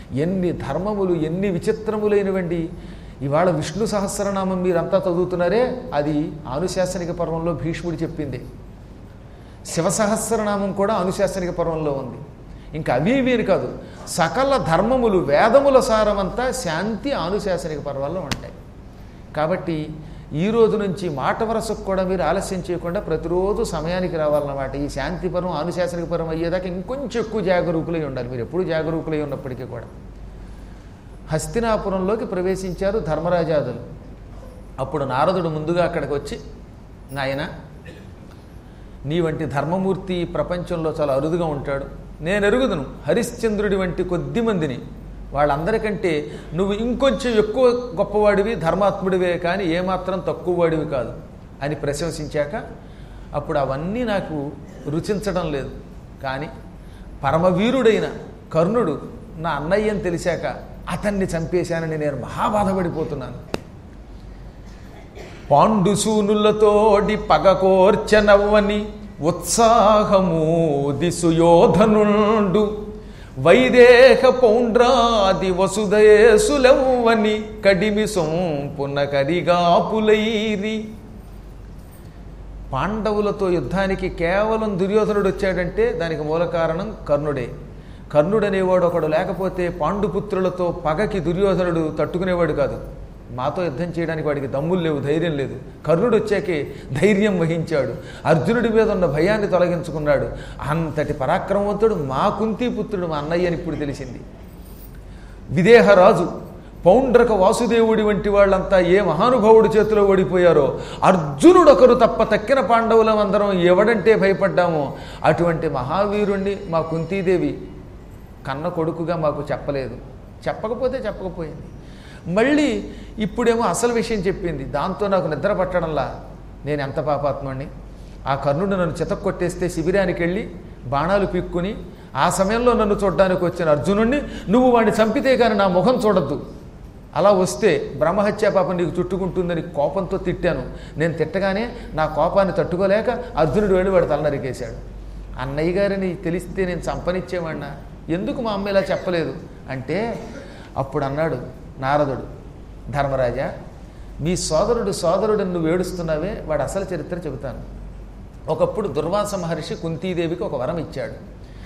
ఎన్ని ధర్మములు ఎన్ని విచిత్రములైనవండి ఇవాళ విష్ణు సహస్రనామం మీరంతా చదువుతున్నారే అది ఆనుశాసనిక పర్వంలో భీష్ముడు చెప్పింది శివ సహస్రనామం కూడా అనుశాసనిక పర్వంలో ఉంది ఇంకా అవి ఇవి అని కాదు సకల ధర్మములు వేదముల సారమంతా శాంతి ఆనుశాసనిక పర్వాల్లో ఉంటాయి కాబట్టి ఈ రోజు నుంచి మాట వరసకు కూడా మీరు ఆలస్యం చేయకుండా ప్రతిరోజు సమయానికి రావాలన్నమాట ఈ శాంతి పరం ఆనుశాసనిక పరం అయ్యేదాకా ఇంకొంచెం ఎక్కువ జాగరూకులై ఉండాలి మీరు ఎప్పుడు జాగరూకులై ఉన్నప్పటికీ కూడా హస్తినాపురంలోకి ప్రవేశించారు ధర్మరాజాదులు అప్పుడు నారదుడు ముందుగా అక్కడికి వచ్చి నాయన నీ వంటి ధర్మమూర్తి ఈ ప్రపంచంలో చాలా అరుదుగా ఉంటాడు నేను ఎరుగుదును హరిశ్చంద్రుడి వంటి కొద్ది మందిని వాళ్ళందరికంటే నువ్వు ఇంకొంచెం ఎక్కువ గొప్పవాడివి ధర్మాత్ముడివే కానీ ఏమాత్రం తక్కువ వాడివి కాదు అని ప్రశంసించాక అప్పుడు అవన్నీ నాకు రుచించడం లేదు కానీ పరమవీరుడైన కర్ణుడు నా అన్నయ్య అని తెలిసాక అతన్ని చంపేశానని నేను మహాబాధపడిపోతున్నాను పాండుసూనులతోడి పగకోర్చనవ్వని ఉత్సాహము దిసుయోధనుండు వైదేహ పౌండ్రాది వసుదేసులవ్వని కడిమి సొంపున కరిగాపులైరి పాండవులతో యుద్ధానికి కేవలం దుర్యోధనుడు వచ్చాడంటే దానికి మూల కారణం కర్ణుడే కర్ణుడు అనేవాడు ఒకడు లేకపోతే పాండుపుత్రులతో పగకి దుర్యోధనుడు తట్టుకునేవాడు కాదు మాతో యుద్ధం చేయడానికి వాడికి దమ్ములు లేవు ధైర్యం లేదు కర్ణుడు వచ్చాకే ధైర్యం వహించాడు అర్జునుడి మీద ఉన్న భయాన్ని తొలగించుకున్నాడు అంతటి పరాక్రమవంతుడు మా కుంతీపుత్రుడు మా అన్నయ్య అని ఇప్పుడు తెలిసింది విదేహరాజు పౌండ్రక వాసుదేవుడి వంటి వాళ్ళంతా ఏ మహానుభావుడి చేతిలో ఓడిపోయారో అర్జునుడొకరు తప్ప తక్కిన పాండవులం అందరం ఎవడంటే భయపడ్డామో అటువంటి మహావీరుణ్ణి మా కుంతీదేవి కన్న కొడుకుగా మాకు చెప్పలేదు చెప్పకపోతే చెప్పకపోయింది మళ్ళీ ఇప్పుడేమో అసలు విషయం చెప్పింది దాంతో నాకు నిద్ర పట్టడంలా నేను ఎంత పాపాత్ముడిని ఆ కర్ణుడు నన్ను చితక్కొట్టేస్తే శిబిరానికి వెళ్ళి బాణాలు పీక్కుని ఆ సమయంలో నన్ను చూడడానికి వచ్చిన అర్జునుణ్ణి నువ్వు వాడిని చంపితే కానీ నా ముఖం చూడద్దు అలా వస్తే బ్రహ్మహత్యా పాపం నీకు చుట్టుకుంటుందని కోపంతో తిట్టాను నేను తిట్టగానే నా కోపాన్ని తట్టుకోలేక అర్జునుడు వెళ్ళి వాడు తల నరికేశాడు అన్నయ్య గారిని తెలిస్తే నేను చంపనిచ్చేవాడినా ఎందుకు మా అమ్మ ఇలా చెప్పలేదు అంటే అప్పుడు అన్నాడు నారదుడు ధర్మరాజా మీ సోదరుడు సోదరుడు నువ్వు ఏడుస్తున్నావే వాడు అసలు చరిత్ర చెబుతాను ఒకప్పుడు దుర్వాస మహర్షి కుంతీదేవికి ఒక వరం ఇచ్చాడు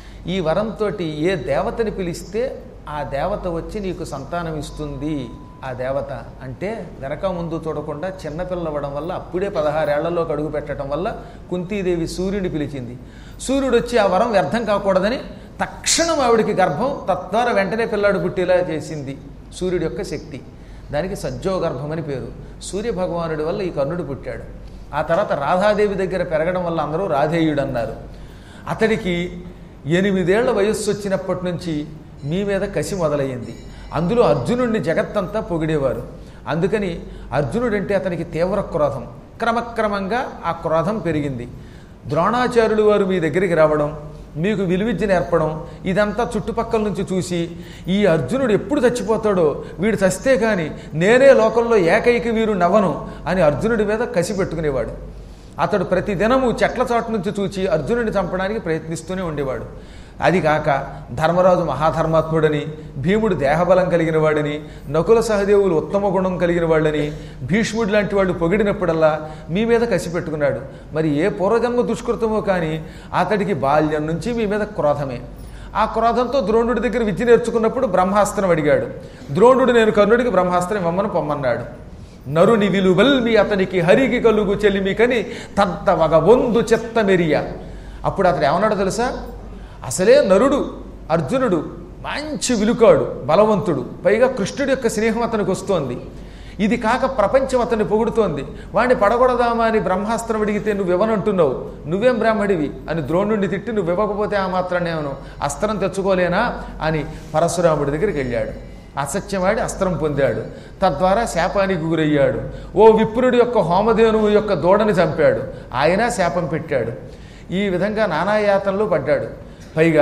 ఈ వరంతో ఏ దేవతని పిలిస్తే ఆ దేవత వచ్చి నీకు సంతానం ఇస్తుంది ఆ దేవత అంటే వెనక ముందు చూడకుండా చిన్నపిల్లవడం వల్ల అప్పుడే పదహారేళ్లలోకి అడుగు పెట్టడం వల్ల కుంతీదేవి సూర్యుని పిలిచింది సూర్యుడు వచ్చి ఆ వరం వ్యర్థం కాకూడదని తక్షణం ఆవిడికి గర్భం తద్వారా వెంటనే పిల్లాడు పుట్టేలా చేసింది సూర్యుడి యొక్క శక్తి దానికి సజ్జోగర్భం అని పేరు సూర్య భగవానుడి వల్ల ఈ కర్ణుడు పుట్టాడు ఆ తర్వాత రాధాదేవి దగ్గర పెరగడం వల్ల అందరూ రాధేయుడు అన్నారు అతడికి ఎనిమిదేళ్ల వయస్సు వచ్చినప్పటి నుంచి మీ మీద కసి మొదలయ్యింది అందులో అర్జునుడిని జగత్తంతా పొగిడేవారు అందుకని అర్జునుడంటే అతనికి తీవ్ర క్రోధం క్రమక్రమంగా ఆ క్రోధం పెరిగింది ద్రోణాచార్యులు వారు మీ దగ్గరికి రావడం మీకు విలువిద్య నేర్పడం ఇదంతా చుట్టుపక్కల నుంచి చూసి ఈ అర్జునుడు ఎప్పుడు చచ్చిపోతాడో వీడు చస్తే కానీ నేనే లోకంలో ఏకైక వీరు నవ్వను అని అర్జునుడి మీద కసి పెట్టుకునేవాడు అతడు ప్రతి దినము చెట్ల చాటు నుంచి చూచి అర్జునుడిని చంపడానికి ప్రయత్నిస్తూనే ఉండేవాడు అది కాక ధర్మరాజు మహాధర్మాత్ముడని భీముడు దేహబలం కలిగిన వాడని నకుల సహదేవులు ఉత్తమ గుణం కలిగిన వాళ్ళని భీష్ముడు లాంటి వాళ్ళు పొగిడినప్పుడల్లా మీ మీద కసి పెట్టుకున్నాడు మరి ఏ పూర్వజన్మ దుష్కృతమో కానీ అతడికి బాల్యం నుంచి మీ మీద క్రోధమే ఆ క్రోధంతో ద్రోణుడి దగ్గర విద్య నేర్చుకున్నప్పుడు బ్రహ్మాస్త్రం అడిగాడు ద్రోణుడు నేను కర్ణుడికి బ్రహ్మాస్త్రం ఇవ్వమని పొమ్మన్నాడు నరుని విలువల్ మీ అతనికి హరికి కలుగు చెలిమికని తద్ద వగ వందు చెత్త మెరియ అప్పుడు అతడు ఏమన్నాడో తెలుసా అసలే నరుడు అర్జునుడు మంచి విలుకాడు బలవంతుడు పైగా కృష్ణుడి యొక్క స్నేహం అతనికి వస్తోంది ఇది కాక ప్రపంచం అతన్ని పొగుడుతోంది వాడిని పడగొడదామా అని బ్రహ్మాస్త్రం అడిగితే నువ్వు ఇవ్వనంటున్నావు నువ్వేం బ్రాహ్మడివి అని ద్రోణుడిని తిట్టి నువ్వు ఇవ్వకపోతే ఆ మాత్రం నేను అస్త్రం తెచ్చుకోలేనా అని పరశురాముడి దగ్గరికి వెళ్ళాడు అసత్యమాడి అస్త్రం పొందాడు తద్వారా శాపానికి గురయ్యాడు ఓ విప్రుడి యొక్క హోమధేనువు యొక్క దూడని చంపాడు ఆయన శాపం పెట్టాడు ఈ విధంగా నానాయాతనలో పడ్డాడు పైగా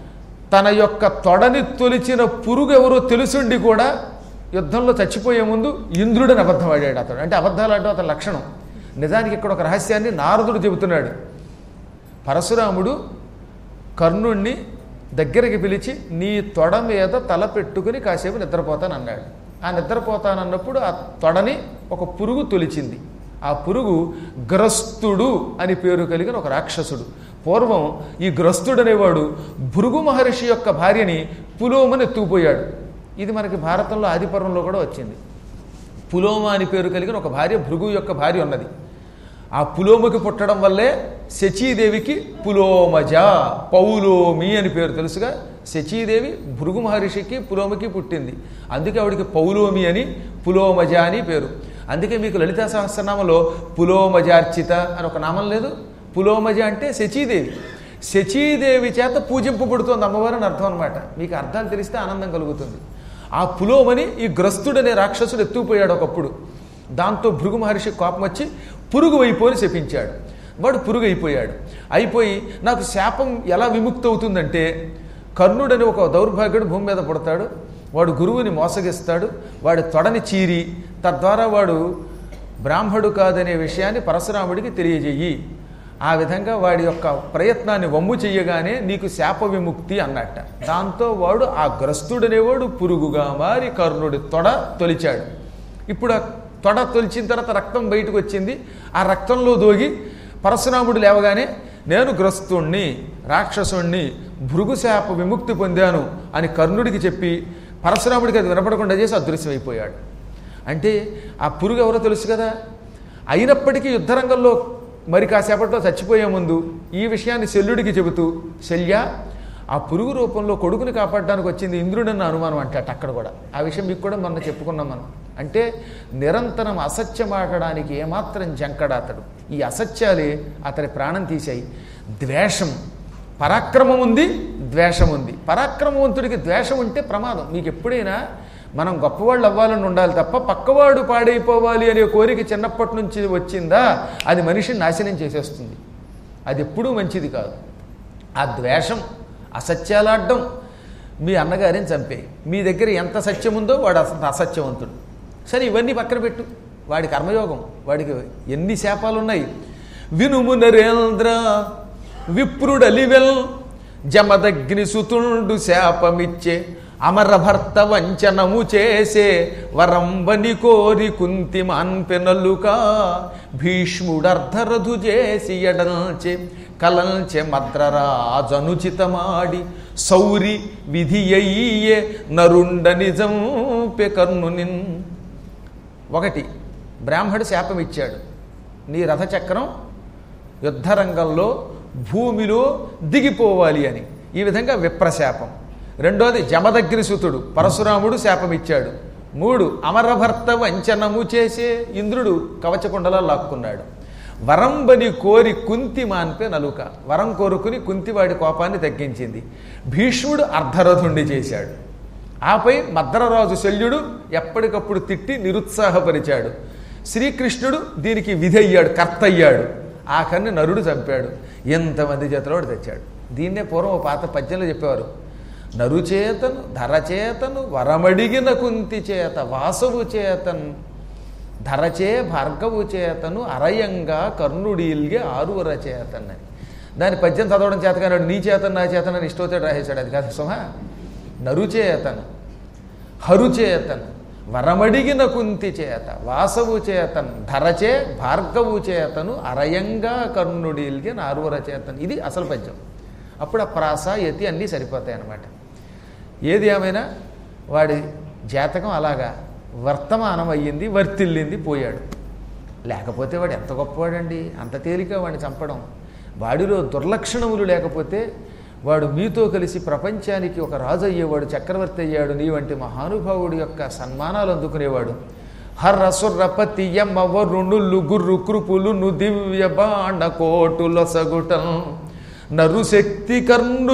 తన యొక్క తొడని తొలిచిన పురుగు ఎవరో తెలుసుండి కూడా యుద్ధంలో చచ్చిపోయే ముందు ఇంద్రుడని అబద్ధం ఆడాడు అతడు అంటే అబద్ధాలు ఆడడం అతని లక్షణం నిజానికి ఇక్కడ ఒక రహస్యాన్ని నారదుడు చెబుతున్నాడు పరశురాముడు కర్ణుణ్ణి దగ్గరికి పిలిచి నీ తొడ మీద తల పెట్టుకుని కాసేపు నిద్రపోతానన్నాడు ఆ నిద్రపోతానన్నప్పుడు ఆ తొడని ఒక పురుగు తొలిచింది ఆ పురుగు గ్రస్తుడు అని పేరు కలిగిన ఒక రాక్షసుడు పూర్వం ఈ గ్రస్తుడు అనేవాడు భృగు మహర్షి యొక్క భార్యని పులోమని ఎత్తుకుపోయాడు ఇది మనకి భారతంలో ఆదిపర్వంలో కూడా వచ్చింది పులోమ అని పేరు కలిగిన ఒక భార్య భృగు యొక్క భార్య ఉన్నది ఆ పులోమకి పుట్టడం వల్లే శచీదేవికి పులోమజ పౌలోమి అని పేరు తెలుసుగా శచీదేవి భృగు మహర్షికి పులోమకి పుట్టింది అందుకే ఆవిడికి పౌలోమి అని పులోమజ అని పేరు అందుకే మీకు లలితా సహస్రనామంలో పులోమజార్చిత అని ఒక నామం లేదు పులోమజ అంటే శచీదేవి శచీదేవి చేత పూజింపబడుతోంది అమ్మవారు అని అర్థం అనమాట మీకు అర్థాలు తెలిస్తే ఆనందం కలుగుతుంది ఆ పులోమని ఈ గ్రస్తుడనే రాక్షసుడు ఎత్తుకుపోయాడు ఒకప్పుడు దాంతో భృగు మహర్షి కోపం వచ్చి పురుగు అయిపోయి శపించాడు వాడు పురుగు అయిపోయాడు అయిపోయి నాకు శాపం ఎలా విముక్తి అవుతుందంటే కర్ణుడని ఒక దౌర్భాగ్యుడు భూమి మీద పుడతాడు వాడు గురువుని మోసగిస్తాడు వాడి తొడని చీరి తద్వారా వాడు బ్రాహ్మడు కాదనే విషయాన్ని పరశురాముడికి తెలియజేయి ఆ విధంగా వాడి యొక్క ప్రయత్నాన్ని వమ్ము చెయ్యగానే నీకు శాప విముక్తి అన్నట్ట దాంతో వాడు ఆ గ్రస్తుడనేవాడు పురుగుగా మారి కర్ణుడి తొడ తొలిచాడు ఇప్పుడు ఆ తొడ తొలిచిన తర్వాత రక్తం బయటకు వచ్చింది ఆ రక్తంలో దోగి పరశురాముడు లేవగానే నేను గ్రస్తుణ్ణి రాక్షసుణ్ణి భృగుశాప విముక్తి పొందాను అని కర్ణుడికి చెప్పి పరశురాముడికి అది వినపడకుండా చేసి అదృశ్యమైపోయాడు అంటే ఆ పురుగు ఎవరో తెలుసు కదా అయినప్పటికీ యుద్ధరంగంలో మరి కాసేపట్లో చచ్చిపోయే ముందు ఈ విషయాన్ని శల్యుడికి చెబుతూ శల్య ఆ పురుగు రూపంలో కొడుకుని కాపాడడానికి వచ్చింది ఇంద్రుడన్న అనుమానం అంటే అక్కడ కూడా ఆ విషయం మీకు కూడా మొన్న చెప్పుకున్నాం మనం అంటే నిరంతరం అసత్యం ఆడడానికి ఏమాత్రం జంకడ అతడు ఈ అసత్యాలే అతని ప్రాణం తీశాయి ద్వేషం పరాక్రమం ఉంది ద్వేషం ఉంది పరాక్రమవంతుడికి ద్వేషం ఉంటే ప్రమాదం మీకు ఎప్పుడైనా మనం గొప్పవాళ్ళు అవ్వాలని ఉండాలి తప్ప పక్కవాడు పాడైపోవాలి అనే కోరిక చిన్నప్పటి నుంచి వచ్చిందా అది మనిషిని నాశనం చేసేస్తుంది అది ఎప్పుడూ మంచిది కాదు ఆ ద్వేషం అసత్యాలాడ్డం మీ అన్నగారిని చంపే మీ దగ్గర ఎంత సత్యం ఉందో వాడు అస అసత్యవంతుడు సరే ఇవన్నీ పక్కన పెట్టు వాడి కర్మయోగం వాడికి ఎన్ని శాపాలు ఉన్నాయి వినుము నరేంద్ర విప్రుడలివెల్ జమదగ్ని సుతుండు శాపమిచ్చే అమరభర్త వంచనము చేసే వరంబని కోరి కుంతి మాన్పెనలుక భీష్ముడర్ధరథు చేసి ఎడల్చే కలంచె మద్రరాజనుచితమాడి సౌరి విధి అయ్యే నరుండ నిజం కర్ణునిన్ ఒకటి బ్రాహ్మడు శాపం ఇచ్చాడు నీ రథచక్రం యుద్ధరంగంలో భూమిలో దిగిపోవాలి అని ఈ విధంగా విప్రశాపం రెండోది జమదగ్నిసుతుడు పరశురాముడు శాపం ఇచ్చాడు మూడు అమరభర్త వంచనము చేసే ఇంద్రుడు కవచకుండలా లాక్కున్నాడు వరంబని కోరి కుంతి మాన్పే నలుక వరం కోరుకుని కుంతి వాడి కోపాన్ని తగ్గించింది భీష్ముడు అర్ధరథుండి చేశాడు ఆపై మద్రరాజు శల్యుడు ఎప్పటికప్పుడు తిట్టి నిరుత్సాహపరిచాడు శ్రీకృష్ణుడు దీనికి విధి అయ్యాడు కర్త అయ్యాడు ఆఖరిని నరుడు చంపాడు ఎంతమంది చేతిలోడు తెచ్చాడు దీన్నే పూర్వం ఓ పాత పద్యంలో చెప్పేవారు నరుచేతను ధరచేతను వరమడిగిన కుంతి చేత వాసవు చేతన్ ధరచే భార్గవు చేతను అరయంగా కర్ణుడీల్గే ఆరువర చేతన్ అని దాని పద్యం చదవడం చేతగానాడు నీ చేతను నా చేతనని ఇష్టోతే రాసేశాడు అది కాదు సుమా నరుచేతను హరుచేతన్ వరమడిగిన కుంతి చేత వాసవు చేతన్ ధరచే భార్గవు చేతను అరయంగా కర్ణుడిల్గే నారువర చేతన్ ఇది అసలు పద్యం అప్పుడు ఆ ప్రాస యతి అన్నీ సరిపోతాయి అన్నమాట ఏది ఏమైనా వాడి జాతకం అలాగా వర్తమానం అయ్యింది వర్తిల్లింది పోయాడు లేకపోతే వాడు ఎంత గొప్పవాడండి అంత తేలిక వాడిని చంపడం వాడిలో దుర్లక్షణములు లేకపోతే వాడు మీతో కలిసి ప్రపంచానికి ఒక రాజు అయ్యేవాడు చక్రవర్తి అయ్యాడు నీ వంటి మహానుభావుడి యొక్క సన్మానాలు అందుకునేవాడు హర్ర సుర్రపతి యమ వరుణులు గుర్రు కృపులు ను దివ్య బాణ కోటులొసగుటం నరు శక్తి కర్ణు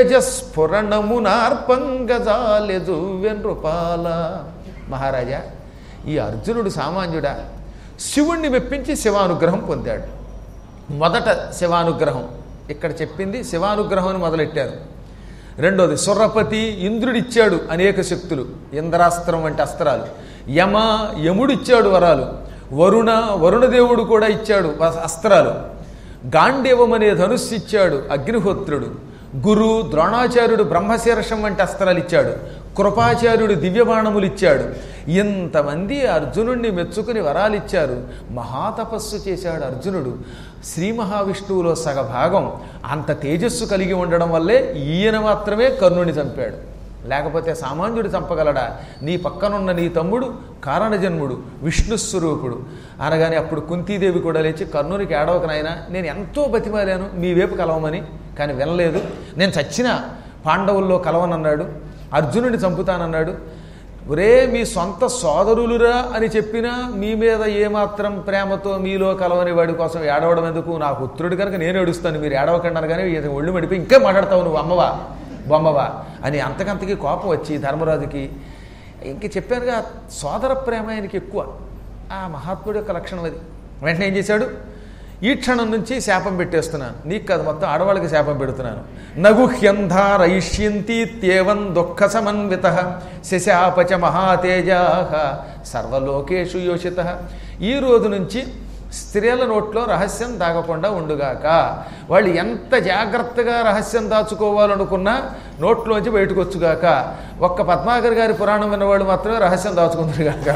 తేజస్ఫురణమునార్పంగజాలెజు వెన్రుపాల మహారాజా ఈ అర్జునుడు సామాన్యుడా శివుణ్ణి మెప్పించి శివానుగ్రహం పొందాడు మొదట శివానుగ్రహం ఇక్కడ చెప్పింది శివానుగ్రహం అని మొదలెట్టారు రెండోది సురపతి ఇంద్రుడిచ్చాడు అనేక శక్తులు ఇంద్రాస్త్రం వంటి అస్త్రాలు యమ యముడిచ్చాడు వరాలు వరుణ వరుణదేవుడు కూడా ఇచ్చాడు వ- అస్త్రాలు గాండేవం అనే ధనుస్సు ఇచ్చాడు అగ్నిహోత్రుడు గురు ద్రోణాచార్యుడు బ్రహ్మశీర్షం వంటి అస్త్రాలు ఇచ్చాడు కృపాచార్యుడు దివ్యబాణములు ఇచ్చాడు ఇంతమంది అర్జునుడిని మెచ్చుకుని వరాలు ఇచ్చారు మహాతపస్సు చేశాడు అర్జునుడు శ్రీ మహావిష్ణువులో సగభాగం అంత తేజస్సు కలిగి ఉండడం వల్లే ఈయన మాత్రమే కర్ణుని చంపాడు లేకపోతే సామాన్యుడు చంపగలడా నీ పక్కనున్న నీ తమ్ముడు కారణజన్ముడు విష్ణుస్వరూపుడు అనగానే అప్పుడు కుంతీదేవి కూడా లేచి కర్ణునికి ఏడవక నాయనా నేను ఎంతో బతిమాలాను మీ వైపు కలవమని కానీ వినలేదు నేను చచ్చిన పాండవుల్లో కలవనన్నాడు అర్జునుడిని చంపుతానన్నాడు ఒరే మీ సొంత సోదరులురా అని చెప్పినా మీ మీద ఏమాత్రం ప్రేమతో మీలో కలవని వాడి కోసం ఏడవడం ఎందుకు నా పుత్రుడు కనుక నేను ఏడుస్తాను మీరు ఏడవకండి కానీ ఇది ఒళ్ళు మడిపోయి ఇంకా మాట్లాడతావు నువ్వు అమ్మవా బొమ్మవా అని అంతకంతకి కోపం వచ్చి ధర్మరాజుకి ఇంక చెప్పానుగా సోదర ప్రేమ ఆయనకి ఎక్కువ ఆ మహాత్ముడి యొక్క లక్షణం అది వెంటనే ఏం చేశాడు ఈ క్షణం నుంచి శాపం పెట్టేస్తున్నాను నీకు కాదు మొత్తం ఆడవాళ్ళకి శాపం పెడుతున్నాను నగుహ్యంధారయిష్యంతి త్యేవం దుఃఖ సమన్విత శశాపచ మహాతేజా సర్వలోకేషు యోషిత ఈ రోజు నుంచి స్త్రీల నోట్లో రహస్యం దాగకుండా ఉండుగాక వాళ్ళు ఎంత జాగ్రత్తగా రహస్యం దాచుకోవాలనుకున్నా నోట్లోంచి బయటకు వచ్చుగాక ఒక్క పద్మాకర్ గారి పురాణం విన్నవాళ్ళు మాత్రమే రహస్యం దాచుకుందరుగాక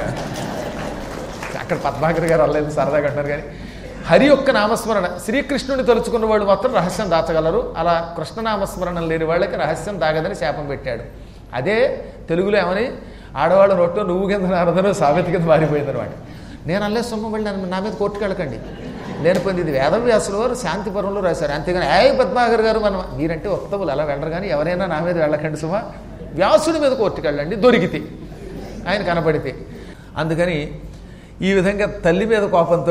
అక్కడ పద్మాకర్ గారు అల్లలేదు సరదాగా అంటారు కానీ హరి యొక్క నామస్మరణ శ్రీకృష్ణుని తలుచుకున్న వాళ్ళు మాత్రం రహస్యం దాచగలరు అలా కృష్ణనామస్మరణం లేని వాళ్ళకి రహస్యం దాగదని శాపం పెట్టాడు అదే తెలుగులో ఏమని ఆడవాళ్ళ నోట్లో నువ్వు కింద నారదను సామెత కింద మారిపోయింది అనమాట నేను అల్లే సొమ్మ వెళ్ళి నన్ను నా మీద కోర్టుకెళ్ళకండి నేను పొంది ఇది వేదవ్యాసుల వారు శాంతిపురంలో రాశారు అంతేగాని ఏ పద్మాకర్ గారు మనం మీరంటే ఉత్తములు అలా వెళ్ళరు కానీ ఎవరైనా నా మీద వెళ్ళకండి సుమా వ్యాసుడి మీద కోర్టుకెళ్ళండి దొరికితే ఆయన కనపడితే అందుకని ఈ విధంగా తల్లి మీద కోపంతో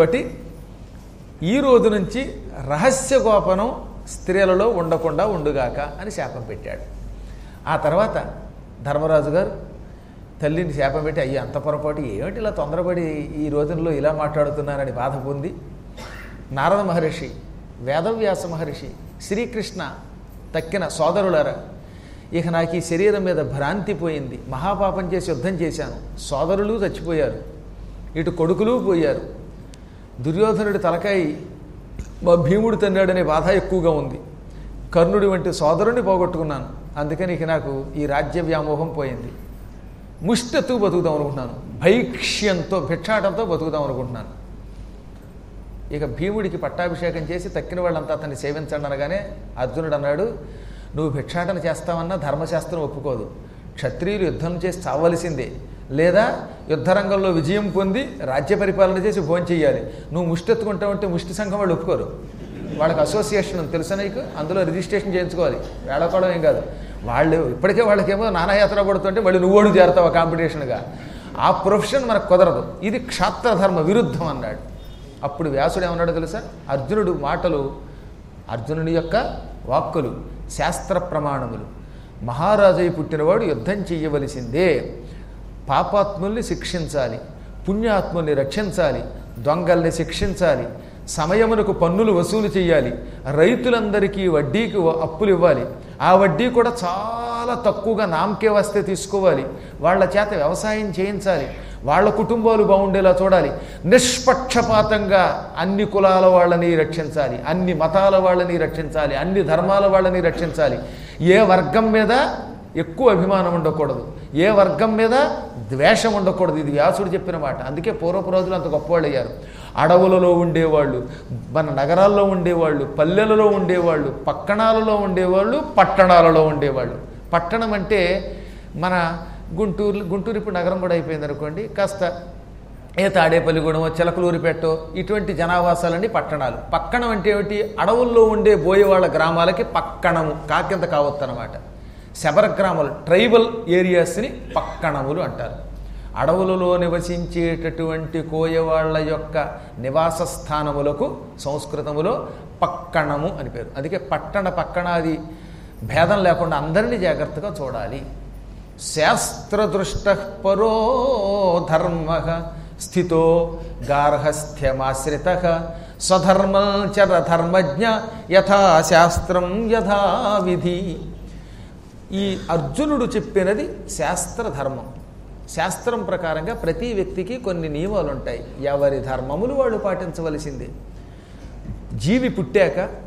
ఈ రోజు నుంచి రహస్య గోపనం స్త్రీలలో ఉండకుండా ఉండుగాక అని శాపం పెట్టాడు ఆ తర్వాత ధర్మరాజు గారు తల్లిని శాపం పెట్టి అయ్యి అంత పొరపాటు ఏమిటి ఇలా తొందరపడి ఈ రోజుల్లో ఇలా మాట్లాడుతున్నానని బాధ పొంది నారద మహర్షి వేదవ్యాస మహర్షి శ్రీకృష్ణ తక్కిన సోదరులారా ఇక నాకు ఈ శరీరం మీద భ్రాంతి పోయింది మహాపాపం చేసి యుద్ధం చేశాను సోదరులు చచ్చిపోయారు ఇటు కొడుకులు పోయారు దుర్యోధనుడి తలకాయ మా భీముడు తన్నాడనే బాధ ఎక్కువగా ఉంది కర్ణుడి వంటి సోదరుని పోగొట్టుకున్నాను అందుకని ఇక నాకు ఈ రాజ్య వ్యామోహం పోయింది ముష్టెత్తు బతుకుదాం అనుకుంటున్నాను భైక్ష్యంతో భిక్షాటంతో బతుకుదాం అనుకుంటున్నాను ఇక భీముడికి పట్టాభిషేకం చేసి తక్కిన వాళ్ళంతా అతన్ని సేవించండి అనగానే అర్జునుడు అన్నాడు నువ్వు భిక్షాటన చేస్తావన్నా ధర్మశాస్త్రం ఒప్పుకోదు క్షత్రియులు యుద్ధం చేసి చావలసిందే లేదా యుద్ధరంగంలో విజయం పొంది రాజ్య పరిపాలన చేసి భోజనం చేయాలి నువ్వు ముష్టెత్తుకుంటావంటే ముష్టి సంఘం వాళ్ళు ఒప్పుకోరు వాళ్ళకి అసోసియేషన్ ఉంది తెలుసా నీకు అందులో రిజిస్ట్రేషన్ చేయించుకోవాలి వేళకోవడం ఏం కాదు వాళ్ళు ఇప్పటికే వాళ్ళకేమో నానాయాత్ర పడుతుంటే మళ్ళీ నువ్వు చేరుతావు కాంపిటీషన్గా ఆ ప్రొఫెషన్ మనకు కుదరదు ఇది క్షాత్రధర్మ విరుద్ధం అన్నాడు అప్పుడు వ్యాసుడు ఏమన్నాడు తెలుసా అర్జునుడు మాటలు అర్జునుడి యొక్క వాక్కులు శాస్త్ర ప్రమాణములు మహారాజై పుట్టినవాడు యుద్ధం చెయ్యవలసిందే పాపాత్ముల్ని శిక్షించాలి పుణ్యాత్ముల్ని రక్షించాలి దొంగల్ని శిక్షించాలి సమయమునకు పన్నులు వసూలు చేయాలి రైతులందరికీ వడ్డీకి అప్పులు ఇవ్వాలి ఆ వడ్డీ కూడా చాలా తక్కువగా నామకే వస్తే తీసుకోవాలి వాళ్ళ చేత వ్యవసాయం చేయించాలి వాళ్ళ కుటుంబాలు బాగుండేలా చూడాలి నిష్పక్షపాతంగా అన్ని కులాల వాళ్ళని రక్షించాలి అన్ని మతాల వాళ్ళని రక్షించాలి అన్ని ధర్మాల వాళ్ళని రక్షించాలి ఏ వర్గం మీద ఎక్కువ అభిమానం ఉండకూడదు ఏ వర్గం మీద ద్వేషం ఉండకూడదు ఇది వ్యాసుడు చెప్పిన మాట అందుకే పూర్వపు రోజులు అంత గొప్పవాళ్ళు అయ్యారు అడవులలో ఉండేవాళ్ళు మన నగరాల్లో ఉండేవాళ్ళు పల్లెలలో ఉండేవాళ్ళు పట్టణాలలో ఉండేవాళ్ళు పట్టణాలలో ఉండేవాళ్ళు పట్టణం అంటే మన గుంటూరు గుంటూరు ఇప్పుడు నగరం కూడా అయిపోయింది అనుకోండి కాస్త ఏ తాడేపల్లిగూడెమో చిలకలూరిపేటో ఇటువంటి జనావాసాలన్నీ పట్టణాలు పక్కణం అంటే ఏమిటి అడవుల్లో ఉండే బోయేవాళ్ళ గ్రామాలకి పక్కణము కాకింత కావద్దు అనమాట శబర గ్రామాలు ట్రైబల్ ఏరియాస్ని పక్కణములు అంటారు అడవులలో నివసించేటటువంటి కోయవాళ్ల యొక్క నివాస స్థానములకు సంస్కృతములో పక్కణము అని పేరు అందుకే పట్టణ పక్కణాది భేదం లేకుండా అందరినీ జాగ్రత్తగా చూడాలి శాస్త్రదృష్ట పరో ధర్మ స్థితో గార్హస్థ్యమాశ్రిత స్వధర్మచర ధర్మజ్ఞ యథా శాస్త్రం యథా విధి ఈ అర్జునుడు చెప్పినది శాస్త్రధర్మం శాస్త్రం ప్రకారంగా ప్రతి వ్యక్తికి కొన్ని నియమాలు ఉంటాయి ఎవరి ధర్మములు వాళ్ళు పాటించవలసిందే జీవి పుట్టాక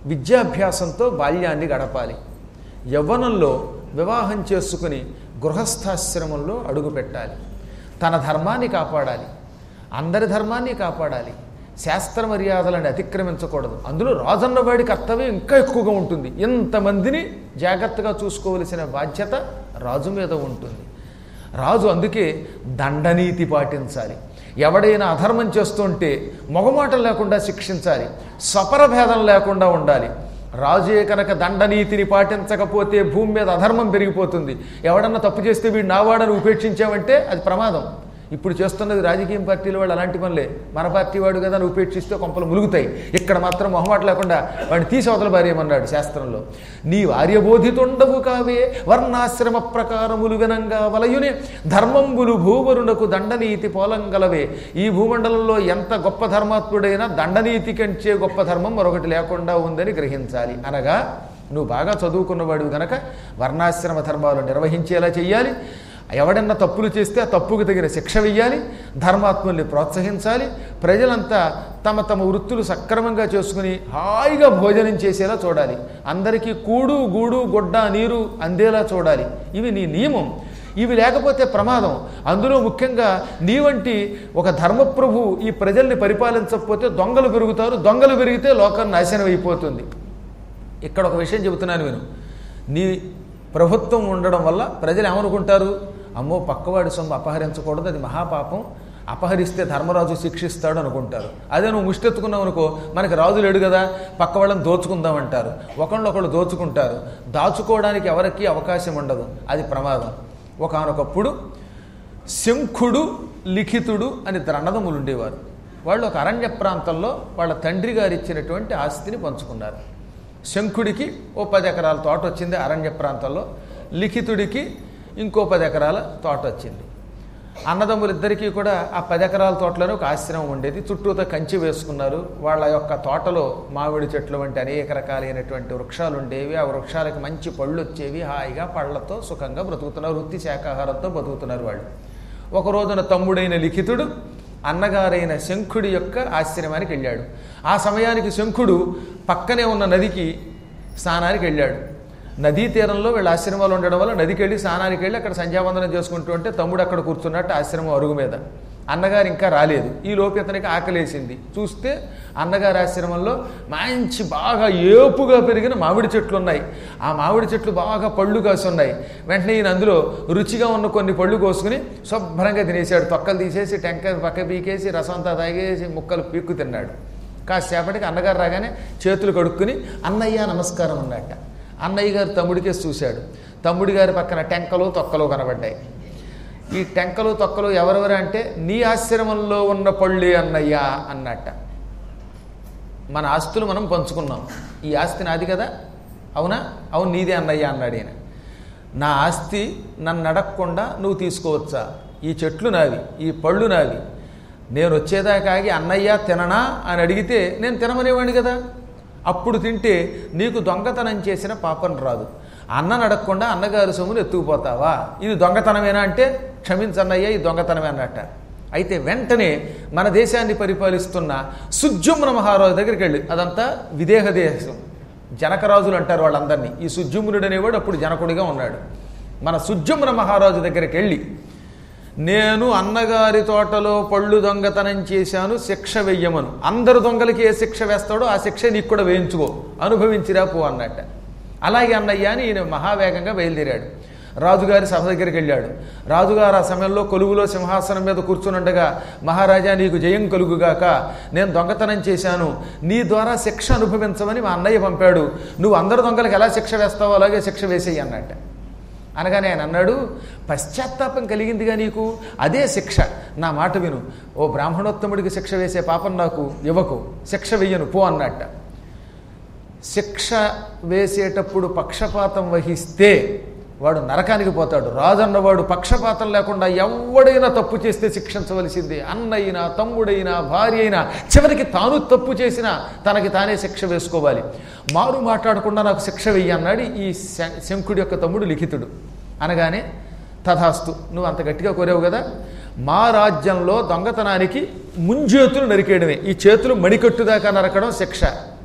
విద్యాభ్యాసంతో బాల్యాన్ని గడపాలి యవ్వనంలో వివాహం చేసుకుని గృహస్థాశ్రమంలో అడుగుపెట్టాలి తన ధర్మాన్ని కాపాడాలి అందరి ధర్మాన్ని కాపాడాలి శాస్త్ర మర్యాదలను అతిక్రమించకూడదు అందులో రాజన్నవాడి కర్తవ్యం ఇంకా ఎక్కువగా ఉంటుంది ఇంతమందిని జాగ్రత్తగా చూసుకోవలసిన బాధ్యత రాజు మీద ఉంటుంది రాజు అందుకే దండనీతి పాటించాలి ఎవడైనా అధర్మం చేస్తుంటే మొగమాటం లేకుండా శిక్షించాలి స్వపరభేదం లేకుండా ఉండాలి రాజే కనుక దండనీతిని పాటించకపోతే భూమి మీద అధర్మం పెరిగిపోతుంది ఎవడన్నా తప్పు చేస్తే వీడు నావాడని ఉపేక్షించామంటే అది ప్రమాదం ఇప్పుడు చేస్తున్నది రాజకీయ పార్టీల వాళ్ళు అలాంటి పనులే మన పార్టీ వాడు కదా అని ఉపేక్షిస్తే కొంపలు ములుగుతాయి ఇక్కడ మాత్రం మొహమాట లేకుండా వాడిని తీసి అవతల భార్యమన్నాడు శాస్త్రంలో నీ ఆర్యబోధితుండవు కావే వర్ణాశ్రమ ప్రకారములు వినంగా వలయునే ధర్మంబులు భూవరునకు దండనీతి పోలంగలవే ఈ భూమండలంలో ఎంత గొప్ప ధర్మాత్ముడైనా దండనీతి కంటే గొప్ప ధర్మం మరొకటి లేకుండా ఉందని గ్రహించాలి అనగా నువ్వు బాగా చదువుకున్నవాడు గనక వర్ణాశ్రమ ధర్మాలు నిర్వహించేలా చెయ్యాలి ఎవడన్నా తప్పులు చేస్తే ఆ తప్పుకు తగిన శిక్ష వెయ్యాలి ధర్మాత్ముల్ని ప్రోత్సహించాలి ప్రజలంతా తమ తమ వృత్తులు సక్రమంగా చేసుకుని హాయిగా భోజనం చేసేలా చూడాలి అందరికీ కూడు గూడు గొడ్డ నీరు అందేలా చూడాలి ఇవి నీ నియమం ఇవి లేకపోతే ప్రమాదం అందులో ముఖ్యంగా నీ వంటి ఒక ధర్మప్రభు ఈ ప్రజల్ని పరిపాలించకపోతే దొంగలు పెరుగుతారు దొంగలు పెరిగితే లోకం నాశనం అయిపోతుంది ఇక్కడ ఒక విషయం చెబుతున్నాను నేను నీ ప్రభుత్వం ఉండడం వల్ల ప్రజలు ఏమనుకుంటారు అమ్మో పక్కవాడి సొమ్ము అపహరించకూడదు అది మహాపాపం అపహరిస్తే ధర్మరాజు శిక్షిస్తాడు అనుకుంటారు అదే నువ్వు ముష్టెత్తుకున్నావు అనుకో మనకి రాజు లేడు కదా పక్క వాళ్ళని దోచుకుందాం అంటారు ఒకళ్ళొకళ్ళు దోచుకుంటారు దాచుకోవడానికి ఎవరికి అవకాశం ఉండదు అది ప్రమాదం ఒకనొకప్పుడు శంఖుడు లిఖితుడు అని ద్రణదములు ఉండేవారు వాళ్ళు ఒక అరణ్య ప్రాంతంలో వాళ్ళ తండ్రి గారు ఇచ్చినటువంటి ఆస్తిని పంచుకున్నారు శంఖుడికి ఓ పది ఎకరాల తోట వచ్చింది అరణ్య ప్రాంతంలో లిఖితుడికి ఇంకో పది ఎకరాల తోట వచ్చింది అన్నదమ్ములిద్దరికీ కూడా ఆ పది ఎకరాల తోటలోనే ఒక ఆశ్రమం ఉండేది చుట్టూతో కంచి వేసుకున్నారు వాళ్ళ యొక్క తోటలో మామిడి చెట్లు వంటి అనేక రకాలైనటువంటి వృక్షాలు ఉండేవి ఆ వృక్షాలకి మంచి పళ్ళు వచ్చేవి హాయిగా పళ్ళతో సుఖంగా బ్రతుకుతున్నారు వృత్తి శాకాహారంతో బతుకుతున్నారు వాళ్ళు ఒక రోజున తమ్ముడైన లిఖితుడు అన్నగారైన శంఖుడి యొక్క ఆశ్రమానికి వెళ్ళాడు ఆ సమయానికి శంఖుడు పక్కనే ఉన్న నదికి స్నానానికి వెళ్ళాడు నదీ తీరంలో వీళ్ళ ఆశ్రమాలు ఉండడం వల్ల నదికి వెళ్ళి స్నానానికి వెళ్ళి అక్కడ సంధ్యావందనం చేసుకుంటూ ఉంటే తమ్ముడు అక్కడ కూర్చున్నట్టు ఆశ్రమం అరుగు మీద అన్నగారు ఇంకా రాలేదు ఈ లోపు ఇతనికి ఆకలేసింది చూస్తే అన్నగారి ఆశ్రమంలో మంచి బాగా ఏపుగా పెరిగిన మామిడి చెట్లు ఉన్నాయి ఆ మామిడి చెట్లు బాగా పళ్ళు కాసి ఉన్నాయి వెంటనే ఈయన అందులో రుచిగా ఉన్న కొన్ని పళ్ళు కోసుకుని శుభ్రంగా తినేసాడు తొక్కలు తీసేసి టెంకాయ పక్క పీకేసి రసం అంతా తాగేసి ముక్కలు పీక్కు తిన్నాడు కాసేపటికి అన్నగారు రాగానే చేతులు కడుక్కుని అన్నయ్య నమస్కారం అన్నట్ట అన్నయ్య గారు తమ్ముడికేసి చూశాడు తమ్ముడి గారి పక్కన టెంకలు తొక్కలు కనబడ్డాయి ఈ టెంకలు తొక్కలు ఎవరెవరు అంటే నీ ఆశ్రమంలో ఉన్న పళ్ళే అన్నయ్య అన్నట్ట మన ఆస్తులు మనం పంచుకున్నాం ఈ ఆస్తి నాది కదా అవునా అవును నీదే అన్నయ్య అన్నాడు ఈయన నా ఆస్తి నన్ను అడగకుండా నువ్వు తీసుకోవచ్చా ఈ చెట్లు నావి ఈ పళ్ళు నావి నేను వచ్చేదాకా ఆగి అన్నయ్య తిననా అని అడిగితే నేను తినమనేవాడిని కదా అప్పుడు తింటే నీకు దొంగతనం చేసిన పాపం రాదు అన్నను అడగకుండా అన్నగారి సొమ్ములు ఎత్తుకుపోతావా ఇది దొంగతనమేనా అంటే క్షమించన్నయ్య ఈ దొంగతనమే అన్నట్ట అయితే వెంటనే మన దేశాన్ని పరిపాలిస్తున్న సుజ్జుమ్న మహారాజు దగ్గరికి వెళ్ళి అదంతా విదేహ దేశం జనకరాజులు అంటారు వాళ్ళందరినీ ఈ సుజ్జుమ్నుడు అనేవాడు అప్పుడు జనకుడిగా ఉన్నాడు మన సుజ్జుమ్న మహారాజు దగ్గరికి వెళ్ళి నేను అన్నగారి తోటలో పళ్ళు దొంగతనం చేశాను శిక్ష వెయ్యమను అందరు దొంగలకి ఏ శిక్ష వేస్తాడో ఆ శిక్ష నీకు కూడా వేయించుకో అనుభవించిరా పో అన్నట్ట అలాగే అన్నయ్య అని ఈయన మహావేగంగా బయలుదేరాడు రాజుగారి సభ దగ్గరికి వెళ్ళాడు రాజుగారు ఆ సమయంలో కొలువులో సింహాసనం మీద కూర్చునుండగా మహారాజా నీకు జయం కలుగుగాక నేను దొంగతనం చేశాను నీ ద్వారా శిక్ష అనుభవించమని మా అన్నయ్య పంపాడు నువ్వు అందరు దొంగలకు ఎలా శిక్ష వేస్తావో అలాగే శిక్ష వేసేయి అన్నట్ట అనగానే ఆయన అన్నాడు పశ్చాత్తాపం కలిగిందిగా నీకు అదే శిక్ష నా మాట విను ఓ బ్రాహ్మణోత్తముడికి శిక్ష వేసే పాపం నాకు ఇవ్వకు శిక్ష వెయ్యను పో అన్నట్ట శిక్ష వేసేటప్పుడు పక్షపాతం వహిస్తే వాడు నరకానికి పోతాడు రాజన్నవాడు పక్షపాతం లేకుండా ఎవడైనా తప్పు చేస్తే శిక్షించవలసిందే అన్నయినా తమ్ముడైనా భార్య అయినా చివరికి తాను తప్పు చేసినా తనకి తానే శిక్ష వేసుకోవాలి మారు మాట్లాడకుండా నాకు శిక్ష వెయ్యి అన్నాడు ఈ శ- శంకుడి యొక్క తమ్ముడు లిఖితుడు అనగానే తథాస్తు నువ్వు అంత గట్టిగా కోరావు కదా మా రాజ్యంలో దొంగతనానికి ముంజేతులు నరికేయడమే ఈ చేతులు మణికట్టు దాకా నరకడం శిక్ష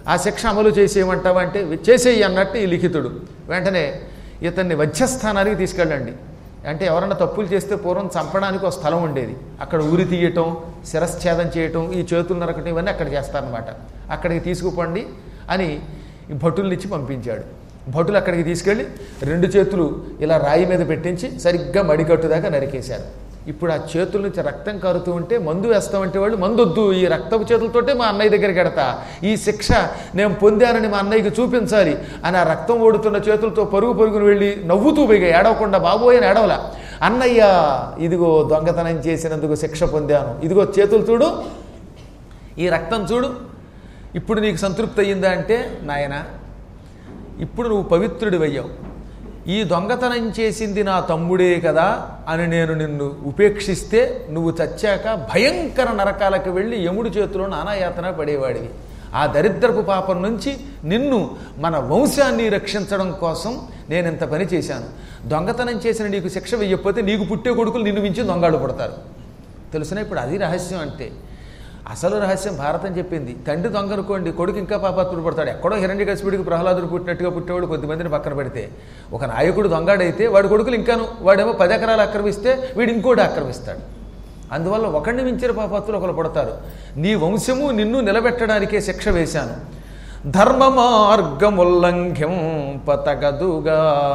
ఆ శిక్ష అమలు చేసేయమంటావా అంటే చేసేయి అన్నట్టు ఈ లిఖితుడు వెంటనే ఇతన్ని వధ్యస్థానానికి తీసుకెళ్ళండి అంటే ఎవరన్నా తప్పులు చేస్తే పూర్వం చంపడానికి ఒక స్థలం ఉండేది అక్కడ ఊరి తీయటం శిరశ్ఛేదం చేయటం ఈ చేతులు నరకటం ఇవన్నీ అక్కడ చేస్తారనమాట అక్కడికి తీసుకుపోండి అని ఈ భటుల్నిచ్చి పంపించాడు భటులు అక్కడికి తీసుకెళ్ళి రెండు చేతులు ఇలా రాయి మీద పెట్టించి సరిగ్గా మడికట్టుదాకా నరికేశారు ఇప్పుడు ఆ చేతుల నుంచి రక్తం కారుతూ ఉంటే మందు వేస్తామంటే వాళ్ళు మందు వద్దు ఈ రక్తపు చేతులతోటే మా అన్నయ్య దగ్గరికి ఎడతా ఈ శిక్ష నేను పొందానని మా అన్నయ్యకి చూపించాలి అని ఆ రక్తం ఓడుతున్న చేతులతో పరుగు పరుగును వెళ్ళి నవ్వుతూ పోయిగా ఏడవకుండా బాబోయ్ అని ఏడవల అన్నయ్య ఇదిగో దొంగతనం చేసినందుకు శిక్ష పొందాను ఇదిగో చేతులు చూడు ఈ రక్తం చూడు ఇప్పుడు నీకు సంతృప్తి అయ్యిందా అంటే నాయన ఇప్పుడు నువ్వు పవిత్రుడివయ్యావు ఈ దొంగతనం చేసింది నా తమ్ముడే కదా అని నేను నిన్ను ఉపేక్షిస్తే నువ్వు చచ్చాక భయంకర నరకాలకు వెళ్ళి యముడి చేతిలో నానాయాతన పడేవాడివి ఆ దరిద్రపు పాపం నుంచి నిన్ను మన వంశాన్ని రక్షించడం కోసం నేను ఇంత పని చేశాను దొంగతనం చేసిన నీకు శిక్ష వెయ్యకపోతే నీకు పుట్టే కొడుకులు నిన్ను మించి దొంగలు పడతారు తెలుసునా ఇప్పుడు అది రహస్యం అంటే అసలు రహస్యం భారతం చెప్పింది తండ్రి దొంగ అనుకోండి కొడుకు ఇంకా పాపాత్ముడు పడతాడు ఎక్కడో హిరణ్య కసిపుడికి ప్రహ్లాదుడు పుట్టినట్టుగా పుట్టేవాడు కొద్దిమందిని పక్కన పెడితే ఒక నాయకుడు దొంగాడైతే వాడి కొడుకులు ఇంకాను వాడేమో పది ఎకరాలు ఆక్రమిస్తే వీడు ఇంకోటి ఆక్రమిస్తాడు అందువల్ల ఒకడిని మించిన పాపాత్తులు ఒకరు పడతారు నీ వంశము నిన్ను నిలబెట్టడానికే శిక్ష వేశాను ధర్మ మార్గముల్లంఘ్యం పతగదుగా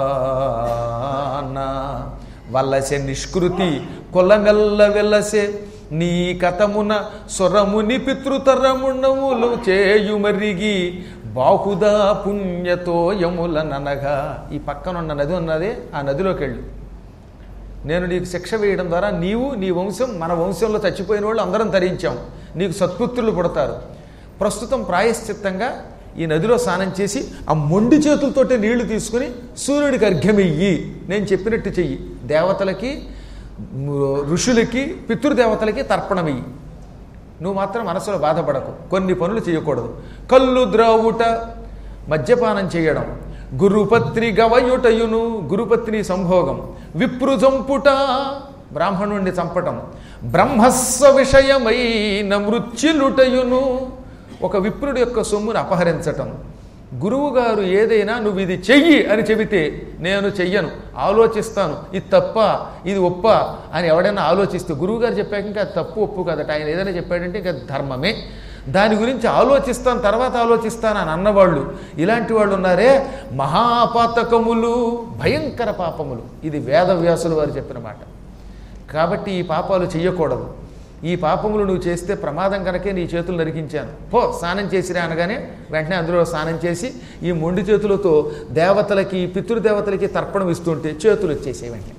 వల్లసె నిష్కృతి కొల్లమెల్ల వెల్లసే నీ కథమున స్వరముని పితృతరముణములు చేయుమరిగి బాహుదా పుణ్యతో యముల ననగా ఈ పక్కనున్న నది ఉన్నదే ఆ నదిలోకి వెళ్ళు నేను నీకు శిక్ష వేయడం ద్వారా నీవు నీ వంశం మన వంశంలో చచ్చిపోయిన వాళ్ళు అందరం తరించాం నీకు సత్పుత్రులు పుడతారు ప్రస్తుతం ప్రాయశ్చిత్తంగా ఈ నదిలో స్నానం చేసి ఆ మొండి చేతులతోటే నీళ్లు తీసుకుని సూర్యుడికి అర్ఘ్యమియ్యి నేను చెప్పినట్టు చెయ్యి దేవతలకి ఋషులకి పితృదేవతలకి తర్పణమియ్యి నువ్వు మాత్రం మనసులో బాధపడకు కొన్ని పనులు చేయకూడదు కళ్ళు ద్రావుట మద్యపానం చేయడం గురుపత్రి గవయుటయును గురుపత్ని సంభోగం విప్రుజంపుట బ్రాహ్మణుణ్ణి చంపటం బ్రహ్మస్వ విషయమైన మృత్యులుటయును ఒక విప్రుడి యొక్క సొమ్మును అపహరించటం గురువుగారు ఏదైనా నువ్వు ఇది చెయ్యి అని చెబితే నేను చెయ్యను ఆలోచిస్తాను ఇది తప్ప ఇది ఒప్ప అని ఎవడైనా ఆలోచిస్తే గురువుగారు చెప్పాక ఇంకా అది తప్పు ఒప్పు కదట ఆయన ఏదైనా చెప్పాడంటే ఇంకా ధర్మమే దాని గురించి ఆలోచిస్తాను తర్వాత ఆలోచిస్తాను అని అన్నవాళ్ళు ఇలాంటి వాళ్ళు ఉన్నారే మహాపాతకములు భయంకర పాపములు ఇది వేదవ్యాసులు వారు చెప్పిన మాట కాబట్టి ఈ పాపాలు చెయ్యకూడదు ఈ పాపములు నువ్వు చేస్తే ప్రమాదం కనుకే నీ చేతులు నరికించాను పో స్నానం చేసిరా అనగానే వెంటనే అందులో స్నానం చేసి ఈ మొండి చేతులతో దేవతలకి పితృదేవతలకి తర్పణం ఇస్తుంటే చేతులు వచ్చేసే వెంటనే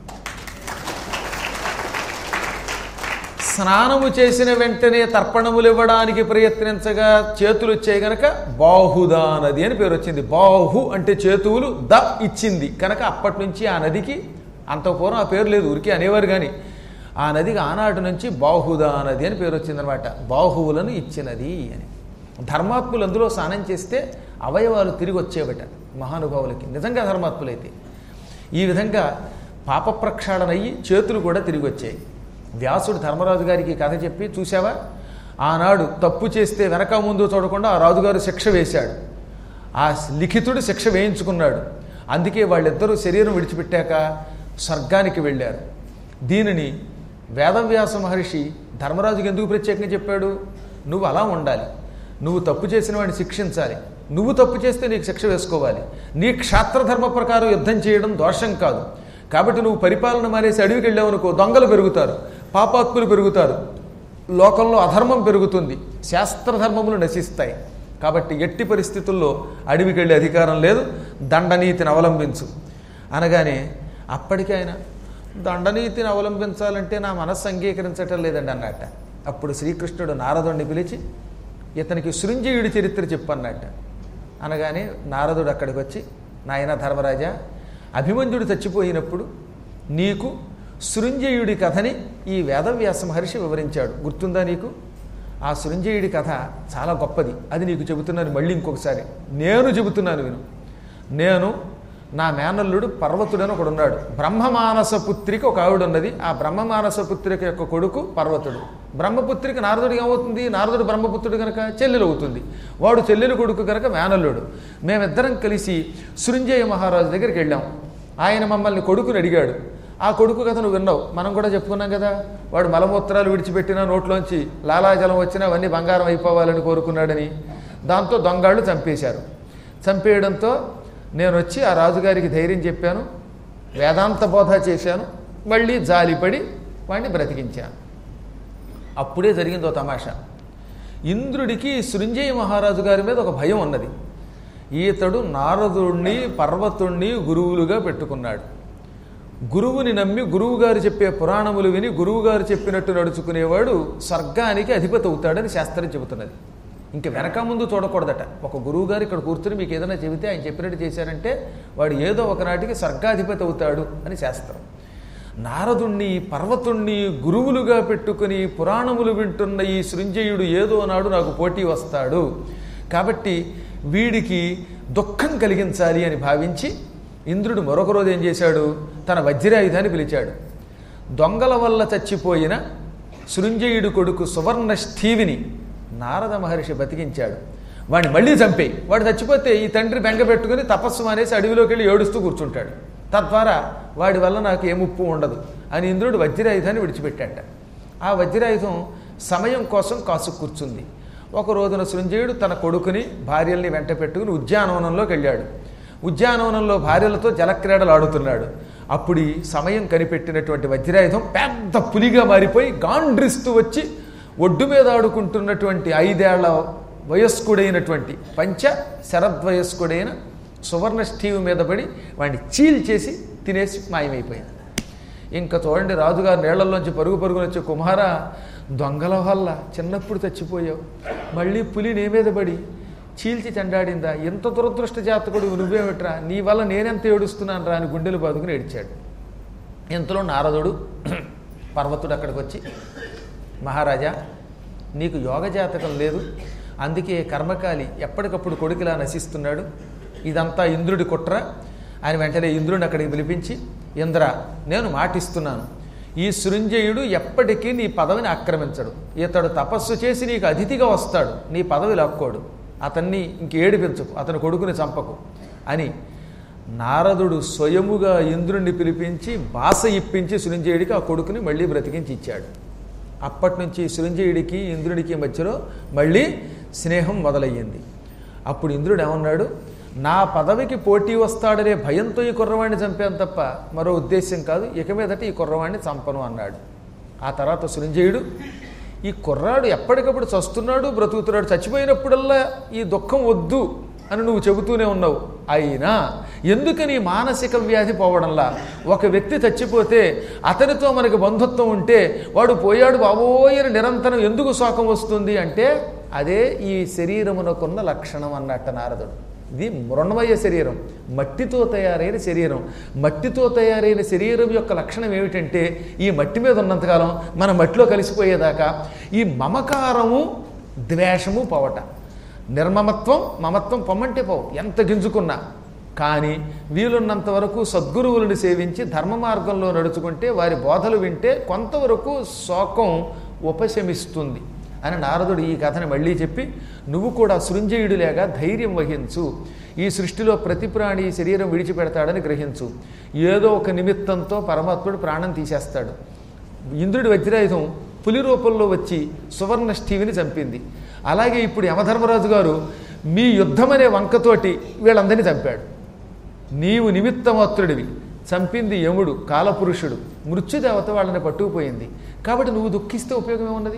స్నానము చేసిన వెంటనే తర్పణములు ఇవ్వడానికి ప్రయత్నించగా చేతులు వచ్చాయి గనక బాహుదా నది అని పేరు వచ్చింది బాహు అంటే చేతువులు ద ఇచ్చింది కనుక అప్పటి నుంచి ఆ నదికి అంత పూర్వం ఆ పేరు లేదు ఊరికి అనేవారు కానీ ఆ నదికి ఆనాటి నుంచి బాహుదా నది అని పేరు వచ్చిందనమాట బాహువులను ఇచ్చినది అని ధర్మాత్ములు అందులో స్నానం చేస్తే అవయవాలు తిరిగి వచ్చేవట మహానుభావులకి నిజంగా ధర్మాత్ములైతే ఈ విధంగా పాప ప్రక్షాళన అయ్యి చేతులు కూడా తిరిగి వచ్చాయి వ్యాసుడు ధర్మరాజు గారికి ఈ కథ చెప్పి చూసావా ఆనాడు తప్పు చేస్తే వెనక ముందు చూడకుండా ఆ రాజుగారు శిక్ష వేశాడు ఆ లిఖితుడు శిక్ష వేయించుకున్నాడు అందుకే వాళ్ళిద్దరూ శరీరం విడిచిపెట్టాక స్వర్గానికి వెళ్ళారు దీనిని వేదవ్యాస మహర్షి ధర్మరాజుకి ఎందుకు ప్రత్యేకంగా చెప్పాడు నువ్వు అలా ఉండాలి నువ్వు తప్పు చేసిన వాడిని శిక్షించాలి నువ్వు తప్పు చేస్తే నీకు శిక్ష వేసుకోవాలి నీ క్షాత్రధర్మ ప్రకారం యుద్ధం చేయడం దోషం కాదు కాబట్టి నువ్వు పరిపాలన మానేసి అడవికి వెళ్ళావు అనుకో దొంగలు పెరుగుతారు పాపాత్ములు పెరుగుతారు లోకంలో అధర్మం పెరుగుతుంది శాస్త్రధర్మములు నశిస్తాయి కాబట్టి ఎట్టి పరిస్థితుల్లో అడవికి వెళ్ళే అధికారం లేదు దండనీతిని అవలంబించు అనగానే అప్పటికి ఆయన దండనీతిని అవలంబించాలంటే నా మనస్సు అంగీకరించటం లేదండి అన్నట్ట అప్పుడు శ్రీకృష్ణుడు నారదుడిని పిలిచి ఇతనికి సృంజయుడి చరిత్ర చెప్పన్నట్ట అనగానే నారదుడు అక్కడికి వచ్చి నాయన ధర్మరాజా అభిమన్యుడు చచ్చిపోయినప్పుడు నీకు సృంజయుడి కథని ఈ వేదవ్యాస మహర్షి వివరించాడు గుర్తుందా నీకు ఆ సృంజయుడి కథ చాలా గొప్పది అది నీకు చెబుతున్నాను మళ్ళీ ఇంకొకసారి నేను చెబుతున్నాను విను నేను నా మేనల్లుడు పర్వతుడని ఒకడు ఉన్నాడు బ్రహ్మమానస పుత్రిక ఒక ఆవిడ ఉన్నది ఆ బ్రహ్మమానస పుత్రిక యొక్క కొడుకు పర్వతుడు బ్రహ్మపుత్రిక నారదుడికి ఏమవుతుంది నారదుడు బ్రహ్మపుత్రుడు కనుక చెల్లెలు అవుతుంది వాడు చెల్లెలు కొడుకు కనుక మేనల్లుడు మేమిద్దరం కలిసి సృంజయ మహారాజు దగ్గరికి వెళ్ళాం ఆయన మమ్మల్ని కొడుకుని అడిగాడు ఆ కొడుకు కథ నువ్వు విన్నావు మనం కూడా చెప్పుకున్నాం కదా వాడు మలమూత్రాలు విడిచిపెట్టినా నోట్లోంచి లాలాజలం వచ్చినా అవన్నీ బంగారం అయిపోవాలని కోరుకున్నాడని దాంతో దొంగాళ్ళు చంపేశారు చంపేయడంతో నేను వచ్చి ఆ రాజుగారికి ధైర్యం చెప్పాను వేదాంత బోధ చేశాను మళ్ళీ జాలిపడి వాడిని బ్రతికించాను అప్పుడే జరిగిందో తమాషా ఇంద్రుడికి సృంజయ మహారాజు గారి మీద ఒక భయం ఉన్నది ఈతడు నారదుణ్ణి పర్వతుణ్ణి గురువులుగా పెట్టుకున్నాడు గురువుని నమ్మి గురువు గారు చెప్పే పురాణములు విని గురువు గారు చెప్పినట్టు నడుచుకునేవాడు స్వర్గానికి అధిపతి అవుతాడని శాస్త్రం చెబుతున్నది ఇంక వెనక ముందు చూడకూడదట ఒక గురువు గారు ఇక్కడ కూర్చుని మీకు ఏదైనా చెబితే ఆయన చెప్పినట్టు చేశారంటే వాడు ఏదో ఒకనాటికి స్వర్గాధిపతి అవుతాడు అని శాస్త్రం నారదుణ్ణి పర్వతుణ్ణి గురువులుగా పెట్టుకుని పురాణములు వింటున్న ఈ సృంజయుడు ఏదో నాడు నాకు పోటీ వస్తాడు కాబట్టి వీడికి దుఃఖం కలిగించాలి అని భావించి ఇంద్రుడు మరొక రోజు ఏం చేశాడు తన వజ్రాయుధాన్ని పిలిచాడు దొంగల వల్ల చచ్చిపోయిన సృంజయుడు కొడుకు సువర్ణ స్థీవిని నారద మహర్షి బతికించాడు వాడిని మళ్ళీ చంపేయి వాడు చచ్చిపోతే ఈ తండ్రి బెంగ పెట్టుకుని తపస్సు మానేసి అడవిలోకి వెళ్ళి ఏడుస్తూ కూర్చుంటాడు తద్వారా వాడి వల్ల నాకు ఏ ముప్పు ఉండదు అని ఇంద్రుడు వజ్రాయుధాన్ని విడిచిపెట్టాట ఆ వజ్రాయుధం సమయం కోసం కాసు కూర్చుంది ఒక రోజున సృంజయుడు తన కొడుకుని భార్యల్ని వెంట పెట్టుకుని ఉద్యానవనంలోకి వెళ్ళాడు ఉద్యానవనంలో భార్యలతో జలక్రీడలు ఆడుతున్నాడు అప్పుడు ఈ సమయం కనిపెట్టినటువంటి వజ్రాయుధం పెద్ద పులిగా మారిపోయి గాండ్రిస్తూ వచ్చి ఒడ్డు మీద ఆడుకుంటున్నటువంటి ఐదేళ్ల వయస్కుడైనటువంటి పంచ శరద్వయస్కుడైన సువర్ణ స్టీవ్ మీద పడి వాడిని చీల్చేసి తినేసి మాయమైపోయింది ఇంకా చూడండి రాజుగారు నీళ్లలోంచి పరుగు పరుగున వచ్చే కుమార దొంగల వల్ల చిన్నప్పుడు చచ్చిపోయావు మళ్ళీ పులి నీ మీద పడి చీల్చి చెండాడిందా ఎంత దురదృష్ట జాతకుడు నువ్వేమిట్రా నీ వల్ల నేనెంత ఏడుస్తున్నాను రా అని గుండెలు బాదుకుని ఏడిచాడు ఇంతలో నారదుడు పర్వతుడు అక్కడికి వచ్చి మహారాజా నీకు యోగ జాతకం లేదు అందుకే కర్మకాలి ఎప్పటికప్పుడు కొడుకులా నశిస్తున్నాడు ఇదంతా ఇంద్రుడి కుట్ర ఆయన వెంటనే ఇంద్రుడిని అక్కడికి పిలిపించి ఇంద్ర నేను మాటిస్తున్నాను ఈ సృంజయుడు ఎప్పటికీ నీ పదవిని ఆక్రమించడు ఇతడు తపస్సు చేసి నీకు అతిథిగా వస్తాడు నీ పదవి లాక్కోడు అతన్ని ఇంక ఏడిపించకు అతని కొడుకుని చంపకు అని నారదుడు స్వయముగా ఇంద్రుణ్ణి పిలిపించి బాస ఇప్పించి సృంజయుడికి ఆ కొడుకుని మళ్ళీ బ్రతికించి ఇచ్చాడు అప్పటి నుంచి సృంజయుడికి ఇంద్రుడికి మధ్యలో మళ్ళీ స్నేహం మొదలయ్యింది అప్పుడు ఇంద్రుడు ఏమన్నాడు నా పదవికి పోటీ వస్తాడనే భయంతో ఈ కుర్రవాణ్ణి చంపాను తప్ప మరో ఉద్దేశం కాదు ఇక మీదట ఈ కుర్రవాణ్ణి చంపను అన్నాడు ఆ తర్వాత సృంజయుడు ఈ కుర్రాడు ఎప్పటికప్పుడు చస్తున్నాడు బ్రతుకుతున్నాడు చచ్చిపోయినప్పుడల్లా ఈ దుఃఖం వద్దు అని నువ్వు చెబుతూనే ఉన్నావు అయినా ఎందుకని మానసిక వ్యాధి పోవడంలా ఒక వ్యక్తి చచ్చిపోతే అతనితో మనకి బంధుత్వం ఉంటే వాడు పోయాడు బాబోయని నిరంతరం ఎందుకు శోకం వస్తుంది అంటే అదే ఈ శరీరమునకున్న లక్షణం అన్నట్ట నారదుడు ఇది మృణమయ శరీరం మట్టితో తయారైన శరీరం మట్టితో తయారైన శరీరం యొక్క లక్షణం ఏమిటంటే ఈ మట్టి మీద ఉన్నంతకాలం మన మట్టిలో కలిసిపోయేదాకా ఈ మమకారము ద్వేషము పోవట నిర్మమత్వం మమత్వం పొమ్మంటే పోవు ఎంత గింజుకున్నా కానీ వీలున్నంత వరకు సద్గురువులను సేవించి ధర్మ మార్గంలో నడుచుకుంటే వారి బోధలు వింటే కొంతవరకు శోకం ఉపశమిస్తుంది అని నారదుడు ఈ కథని మళ్ళీ చెప్పి నువ్వు కూడా సృంజయుడిలాగా ధైర్యం వహించు ఈ సృష్టిలో ప్రతి ప్రాణి శరీరం విడిచిపెడతాడని గ్రహించు ఏదో ఒక నిమిత్తంతో పరమాత్ముడు ప్రాణం తీసేస్తాడు ఇంద్రుడి వజ్రాయుధం పులి రూపంలో వచ్చి సువర్ణ స్టీవిని చంపింది అలాగే ఇప్పుడు యమధర్మరాజు గారు మీ యుద్ధం అనే వంకతోటి వీళ్ళందరినీ చంపాడు నీవు నిమిత్తమాత్రుడివి చంపింది యముడు కాలపురుషుడు మృత్యుదేవత వాళ్ళని పట్టుకుపోయింది కాబట్టి నువ్వు దుఃఖిస్తే ఉపయోగం ఏమున్నది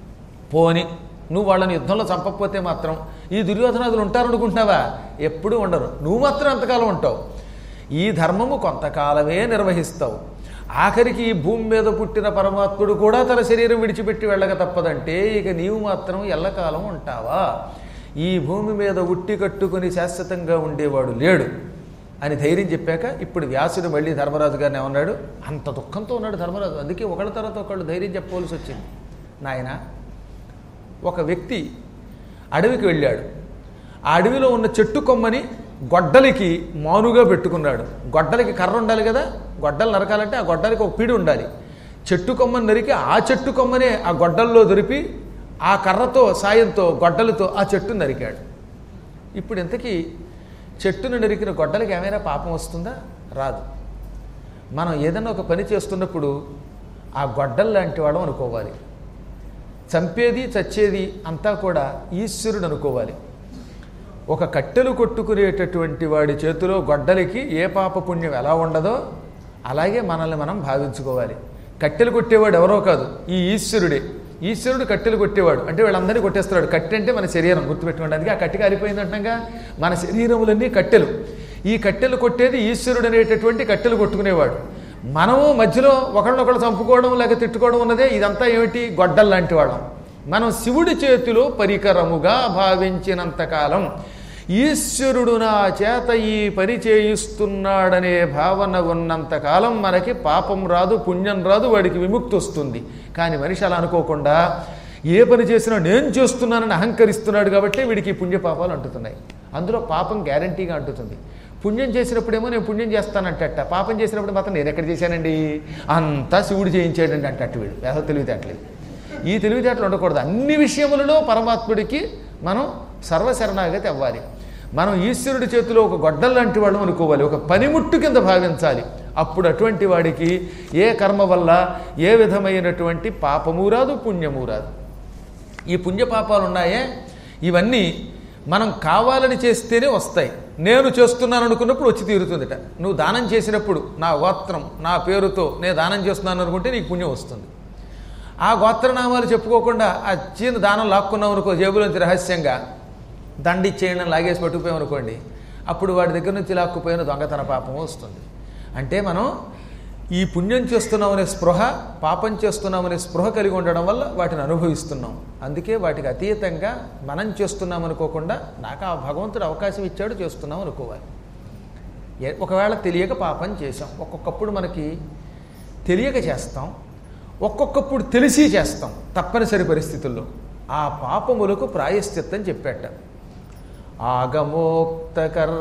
పోని నువ్వు వాళ్ళని యుద్ధంలో చంపకపోతే మాత్రం ఈ దుర్యోధనాదులు ఉంటారనుకుంటున్నావా ఎప్పుడూ ఉండరు నువ్వు మాత్రం ఎంతకాలం ఉంటావు ఈ ధర్మము కొంతకాలమే నిర్వహిస్తావు ఆఖరికి ఈ భూమి మీద పుట్టిన పరమాత్ముడు కూడా తన శరీరం విడిచిపెట్టి వెళ్ళక తప్పదంటే ఇక నీవు మాత్రం ఎల్లకాలం ఉంటావా ఈ భూమి మీద ఉట్టి కట్టుకుని శాశ్వతంగా ఉండేవాడు లేడు అని ధైర్యం చెప్పాక ఇప్పుడు వ్యాసుడు మళ్ళీ ధర్మరాజు గారిని ఏమన్నాడు అంత దుఃఖంతో ఉన్నాడు ధర్మరాజు అందుకే ఒకళ్ళ తర్వాత ఒకళ్ళు ధైర్యం చెప్పవలసి వచ్చింది నాయన ఒక వ్యక్తి అడవికి వెళ్ళాడు ఆ అడవిలో ఉన్న చెట్టు కొమ్మని గొడ్డలికి మానుగా పెట్టుకున్నాడు గొడ్డలికి కర్ర ఉండాలి కదా గొడ్డలు నరకాలంటే ఆ గొడ్డలికి ఒక పీడి ఉండాలి చెట్టు కొమ్మని నరికి ఆ చెట్టు కొమ్మనే ఆ గొడ్డల్లో దొరిపి ఆ కర్రతో సాయంతో గొడ్డలతో ఆ చెట్టు నరికాడు ఇప్పుడు ఇంతకీ చెట్టును నరికిన గొడ్డలకి ఏమైనా పాపం వస్తుందా రాదు మనం ఏదైనా ఒక పని చేస్తున్నప్పుడు ఆ గొడ్డలు లాంటి వాడు అనుకోవాలి చంపేది చచ్చేది అంతా కూడా ఈశ్వరుడు అనుకోవాలి ఒక కట్టెలు కొట్టుకునేటటువంటి వాడి చేతిలో గొడ్డలికి ఏ పాప పుణ్యం ఎలా ఉండదో అలాగే మనల్ని మనం భావించుకోవాలి కట్టెలు కొట్టేవాడు ఎవరో కాదు ఈ ఈశ్వరుడే ఈశ్వరుడు కట్టెలు కొట్టేవాడు అంటే వీళ్ళందరినీ కొట్టేస్తున్నాడు కట్టె అంటే మన శరీరం గుర్తుపెట్టుకోవడానికి ఆ కట్టె కాలిపోయింది అంటంగా మన శరీరములన్నీ కట్టెలు ఈ కట్టెలు కొట్టేది ఈశ్వరుడు అనేటటువంటి కట్టెలు కొట్టుకునేవాడు మనము మధ్యలో ఒకళ్ళనొకళ్ళు చంపుకోవడం లేక తిట్టుకోవడం ఉన్నదే ఇదంతా ఏమిటి గొడ్డలు లాంటి వాళ్ళం మనం శివుడి చేతిలో పరికరముగా భావించినంతకాలం ఈశ్వరుడు నా చేత ఈ పని చేయిస్తున్నాడనే భావన ఉన్నంతకాలం మనకి పాపం రాదు పుణ్యం రాదు వాడికి విముక్తి వస్తుంది కానీ మనిషి అలా అనుకోకుండా ఏ పని చేసినా నేను చేస్తున్నానని అహంకరిస్తున్నాడు కాబట్టి వీడికి ఈ పుణ్యపాపాలు అంటుతున్నాయి అందులో పాపం గ్యారంటీగా అంటుతుంది పుణ్యం చేసినప్పుడేమో నేను పుణ్యం చేస్తానంటట పాపం చేసినప్పుడు మాత్రం నేను ఎక్కడ చేశానండి అంతా శివుడు చేయించాడండి అంటే అట్టు వీడు అసలు తెలివితేటలేదు ఈ తెలివితేటలు ఉండకూడదు అన్ని విషయములలో పరమాత్ముడికి మనం సర్వశరణాగతి అవ్వాలి మనం ఈశ్వరుడి చేతిలో ఒక గొడ్డలు లాంటి వాళ్ళం అనుకోవాలి ఒక పనిముట్టు కింద భావించాలి అప్పుడు అటువంటి వాడికి ఏ కర్మ వల్ల ఏ విధమైనటువంటి పాపము రాదు పుణ్యము రాదు ఈ పుణ్యపాపాలు ఉన్నాయే ఇవన్నీ మనం కావాలని చేస్తేనే వస్తాయి నేను చేస్తున్నాను అనుకున్నప్పుడు వచ్చి తీరుతుందిట నువ్వు దానం చేసినప్పుడు నా గోత్రం నా పేరుతో నేను దానం చేస్తున్నాను అనుకుంటే నీకు పుణ్యం వస్తుంది ఆ గోత్రనామాలు చెప్పుకోకుండా ఆ చీన దానం లాక్కున్నాం అనుకో జేబులోంచి రహస్యంగా దండిచ్చేయడం లాగేసి పట్టుకుపోయాం అనుకోండి అప్పుడు వాడి దగ్గర నుంచి లాక్కుపోయిన దొంగతన పాపం వస్తుంది అంటే మనం ఈ పుణ్యం చేస్తున్నామనే స్పృహ పాపం చేస్తున్నామనే స్పృహ కలిగి ఉండడం వల్ల వాటిని అనుభవిస్తున్నాం అందుకే వాటికి అతీతంగా మనం చేస్తున్నాం అనుకోకుండా నాకు ఆ భగవంతుడు అవకాశం ఇచ్చాడు చేస్తున్నాం అనుకోవాలి ఏ- ఒకవేళ తెలియక పాపం చేసాం ఒక్కొక్కప్పుడు మనకి తెలియక చేస్తాం ఒక్కొక్కప్పుడు తెలిసి చేస్తాం తప్పనిసరి పరిస్థితుల్లో ఆ పాపములకు ప్రాయశ్చిత్తం చెప్పాట ఆగమోక్త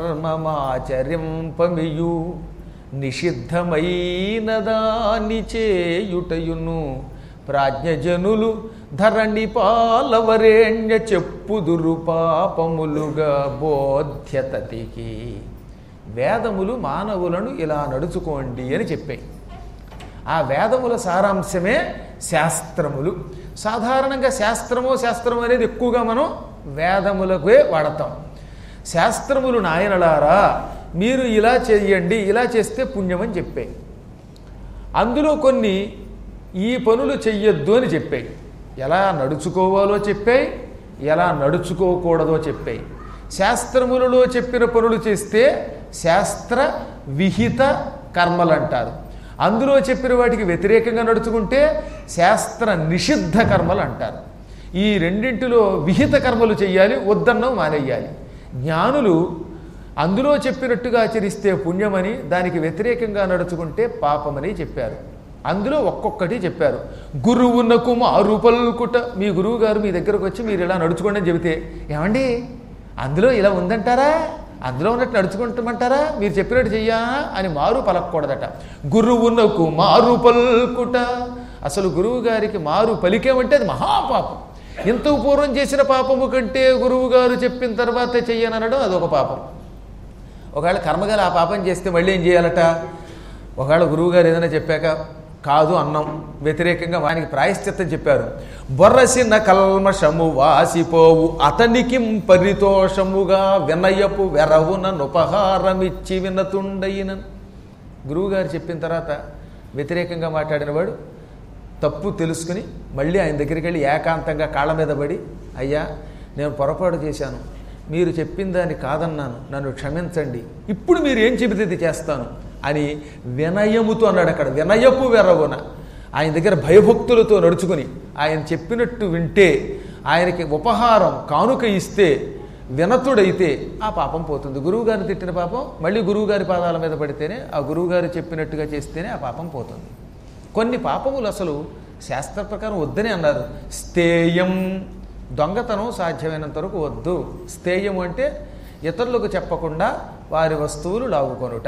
కర్మమాచరింపమియు నిషిద్ధమైన దాని చేయుటయును ప్రాజ్ఞజనులు ధరణి పాలవరేణ్య చెప్పుదురు పాపములుగా బోధ్యతతికి వేదములు మానవులను ఇలా నడుచుకోండి అని చెప్పాయి ఆ వేదముల సారాంశమే శాస్త్రములు సాధారణంగా శాస్త్రమో శాస్త్రం అనేది ఎక్కువగా మనం వేదములకే వాడతాం శాస్త్రములు నాయనలారా మీరు ఇలా చేయండి ఇలా చేస్తే పుణ్యమని చెప్పాయి అందులో కొన్ని ఈ పనులు చెయ్యొద్దు అని చెప్పాయి ఎలా నడుచుకోవాలో చెప్పాయి ఎలా నడుచుకోకూడదో చెప్పాయి శాస్త్రములలో చెప్పిన పనులు చేస్తే శాస్త్ర విహిత కర్మలు అంటారు అందులో చెప్పిన వాటికి వ్యతిరేకంగా నడుచుకుంటే శాస్త్ర నిషిద్ధ కర్మలు అంటారు ఈ రెండింటిలో విహిత కర్మలు చెయ్యాలి వద్దన్నం మానేయాలి జ్ఞానులు అందులో చెప్పినట్టుగా ఆచరిస్తే పుణ్యమని దానికి వ్యతిరేకంగా నడుచుకుంటే పాపమని చెప్పారు అందులో ఒక్కొక్కటి చెప్పారు గురువునకు మారు పలుకుట మీ గురువు గారు మీ దగ్గరకు వచ్చి మీరు ఇలా నడుచుకోండి అని చెబితే ఏమండి అందులో ఇలా ఉందంటారా అందులో ఉన్నట్టు నడుచుకుంటామంటారా మీరు చెప్పినట్టు చెయ్యా అని మారు పలకూడదట గురువునకు మారు పలుకుట అసలు గురువు గారికి మారు పలికేమంటే అది మహాపాపం ఇంత పూర్వం చేసిన పాపము కంటే గురువు గారు చెప్పిన తర్వాత చెయ్యననడం అదొక పాపం ఒకవేళ కర్మగారు ఆ పాపం చేస్తే మళ్ళీ ఏం చేయాలట ఒకవేళ గురువుగారు ఏదైనా చెప్పాక కాదు అన్నం వ్యతిరేకంగా వానికి ప్రాయశ్చిత్తం చెప్పారు బొర్రసిన కల్మషము వాసిపోవు అతనికి పరితోషముగా వినయపు వెరవున నుపహారమిచ్చి వినతుండయిన గురువుగారు చెప్పిన తర్వాత వ్యతిరేకంగా మాట్లాడిన వాడు తప్పు తెలుసుకుని మళ్ళీ ఆయన దగ్గరికి వెళ్ళి ఏకాంతంగా కాళ్ళ మీద పడి అయ్యా నేను పొరపాటు చేశాను మీరు చెప్పిన దాన్ని కాదన్నాను నన్ను క్షమించండి ఇప్పుడు మీరు ఏం చెబితే ఇది చేస్తాను అని వినయముతో అన్నాడు అక్కడ వినయపు వెరవున ఆయన దగ్గర భయభక్తులతో నడుచుకుని ఆయన చెప్పినట్టు వింటే ఆయనకి ఉపహారం కానుక ఇస్తే వినతుడైతే ఆ పాపం పోతుంది గురువుగారిని తిట్టిన పాపం మళ్ళీ గురువుగారి పాదాల మీద పడితేనే ఆ గురువుగారు చెప్పినట్టుగా చేస్తేనే ఆ పాపం పోతుంది కొన్ని పాపములు అసలు శాస్త్ర ప్రకారం వద్దని అన్నారు స్థేయం దొంగతనం సాధ్యమైనంత వరకు వద్దు స్థేయం అంటే ఇతరులకు చెప్పకుండా వారి వస్తువులు లాగుకొనుట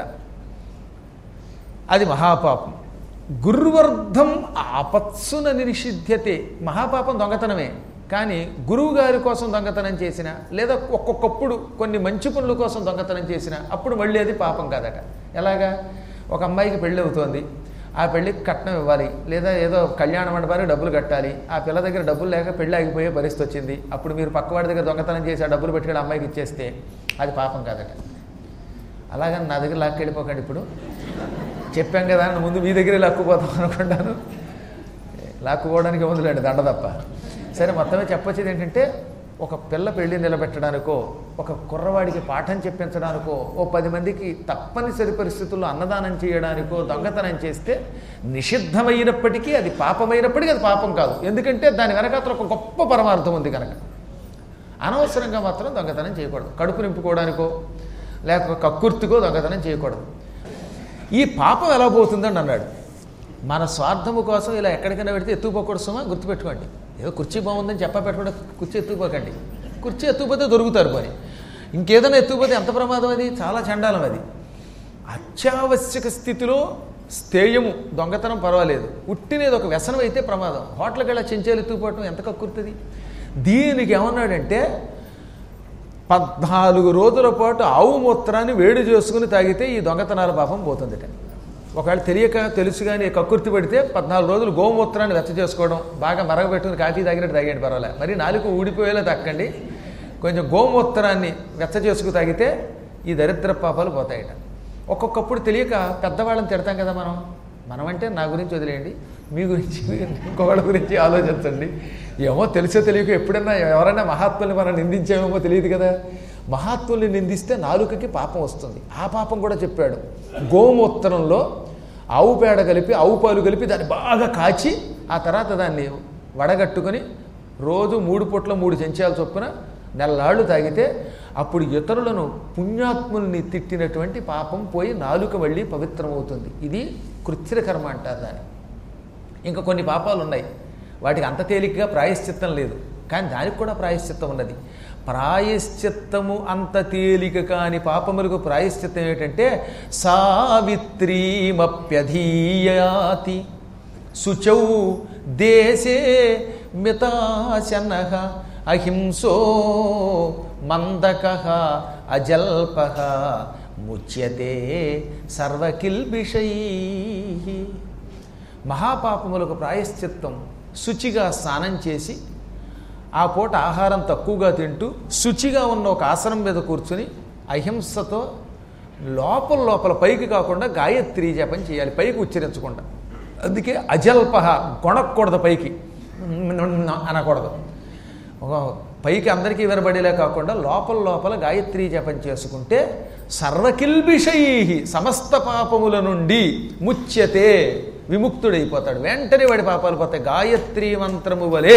అది మహాపాపం గురువర్ధం ఆపత్సున నిషిధ్యతే మహాపాపం దొంగతనమే కానీ గురువు గారి కోసం దొంగతనం చేసిన లేదా ఒక్కొక్కప్పుడు కొన్ని మంచి పనుల కోసం దొంగతనం చేసిన అప్పుడు మళ్ళీ అది పాపం కాదట ఎలాగా ఒక అమ్మాయికి పెళ్ళి అవుతోంది ఆ పెళ్ళికి కట్నం ఇవ్వాలి లేదా ఏదో కళ్యాణ మండపానికి డబ్బులు కట్టాలి ఆ పిల్ల దగ్గర డబ్బులు లేక పెళ్ళి ఆగిపోయే పరిస్థితి వచ్చింది అప్పుడు మీరు పక్కవాడి దగ్గర దొంగతనం చేసి ఆ డబ్బులు పెట్టుకెళ్ళి అమ్మాయికి ఇచ్చేస్తే అది పాపం కాదట అలాగని నా దగ్గర లాక్కెళ్ళిపోకండి ఇప్పుడు చెప్పాం కదా అని ముందు మీ దగ్గరే లాక్కుపోతాం అనుకుంటాను లాక్కుపోవడానికి ముందులేండి దండ తప్ప సరే మొత్తమే చెప్పొచ్చేది ఏంటంటే ఒక పిల్ల పెళ్లి నిలబెట్టడానికో ఒక కుర్రవాడికి పాఠం చెప్పించడానికో ఓ పది మందికి తప్పనిసరి పరిస్థితుల్లో అన్నదానం చేయడానికో దొంగతనం చేస్తే నిషిద్ధమైనప్పటికీ అది పాపమైనప్పటికీ అది పాపం కాదు ఎందుకంటే దాని వెనకాతల ఒక గొప్ప పరమార్థం ఉంది కనుక అనవసరంగా మాత్రం దొంగతనం చేయకూడదు కడుపు నింపుకోవడానికో లేక కక్కుర్తికో దొంగతనం చేయకూడదు ఈ పాపం ఎలా పోతుందని అన్నాడు మన స్వార్థము కోసం ఇలా ఎక్కడికైనా పెడితే ఎత్తుకుపోకూడదు సుమా గుర్తుపెట్టుకోండి ఏదో కుర్చీ బాగుందని చెప్ప పెట్టకుండా కుర్చీ ఎత్తుకుపోకండి కుర్చీ ఎత్తుకుపోతే దొరుకుతారు పోని ఇంకేదైనా ఎత్తుకుపోతే ఎంత ప్రమాదం అది చాలా చండాలం అది అత్యావశ్యక స్థితిలో స్థేయము దొంగతనం పర్వాలేదు ఉట్టినేది ఒక వ్యసనం అయితే ప్రమాదం హోటల్కి వెళ్ళి చెంచాలు ఎత్తుకుపోవటం ఎంత కక్కుర్తుంది దీనికి ఏమన్నాడంటే పద్నాలుగు రోజుల పాటు ఆవు మూత్రాన్ని వేడి చేసుకుని తాగితే ఈ దొంగతనాల పాపం పోతుందిట ఒకవేళ తెలియక తెలుసు కానీ కక్కుర్తి పడితే పద్నాలుగు రోజులు గోమూత్రాన్ని వెచ్చ చేసుకోవడం బాగా మరగబెట్టుకుని కాఫీ తాగినట్టు తాగేయండి పర్వాలేదు మరి నాలుగు ఊడిపోయేలా తక్కండి కొంచెం గోమూత్రాన్ని వెచ్చ చేసుకు తాగితే ఈ దరిద్ర పాపాలు పోతాయట ఒక్కొక్కప్పుడు తెలియక పెద్దవాళ్ళని తిడతాం కదా మనం మనం అంటే నా గురించి వదిలేయండి మీ గురించి ఇంకొకళ్ళ గురించి ఆలోచించండి ఏమో తెలిసో తెలియక ఎప్పుడైనా ఎవరైనా మహాత్ముల్ని మనం నిందించామేమో తెలియదు కదా మహాత్ముల్ని నిందిస్తే నాలుకకి పాపం వస్తుంది ఆ పాపం కూడా చెప్పాడు గోమూత్రంలో ఆవు పేడ కలిపి ఆవు పాలు కలిపి దాన్ని బాగా కాచి ఆ తర్వాత దాన్ని వడగట్టుకొని రోజు మూడు పూట్ల మూడు చెంచాలు చొప్పున నెలలాళ్ళు తాగితే అప్పుడు ఇతరులను పుణ్యాత్ముల్ని తిట్టినటువంటి పాపం పోయి నాలుక మళ్ళీ పవిత్రమవుతుంది ఇది కృత్రిమ కర్మ అంటారు దాన్ని ఇంకా కొన్ని పాపాలు ఉన్నాయి వాటికి అంత తేలికగా ప్రాయశ్చిత్తం లేదు కానీ దానికి కూడా ప్రాయశ్చిత్తం ఉన్నది ప్రాయశ్చిత్తము అంత తేలిక కాని పాపములకు ప్రాయశ్చిత్తం ఏంటంటే సావిత్రీమప్యధీయాతి శుచౌ దేశే మితాశన అహింసో మందక అజల్ప ముచ్యతే సర్వకిల్బిషై మహాపాపములకు ప్రాయశ్చిత్తం శుచిగా స్నానం చేసి ఆ పూట ఆహారం తక్కువగా తింటూ శుచిగా ఉన్న ఒక ఆసనం మీద కూర్చుని అహింసతో లోపల లోపల పైకి కాకుండా గాయత్రి జపం చేయాలి పైకి ఉచ్చరించకుండా అందుకే అజల్ప కొనకూడదు పైకి అనకూడదు ఒక పైకి అందరికీ వినబడేలా కాకుండా లోపల లోపల గాయత్రి జపం చేసుకుంటే సర్వకిల్బిషై సమస్త పాపముల నుండి ముచ్యతే విముక్తుడైపోతాడు వెంటనే వాడి పాపాలు పోతాయి గాయత్రి మంత్రము వలె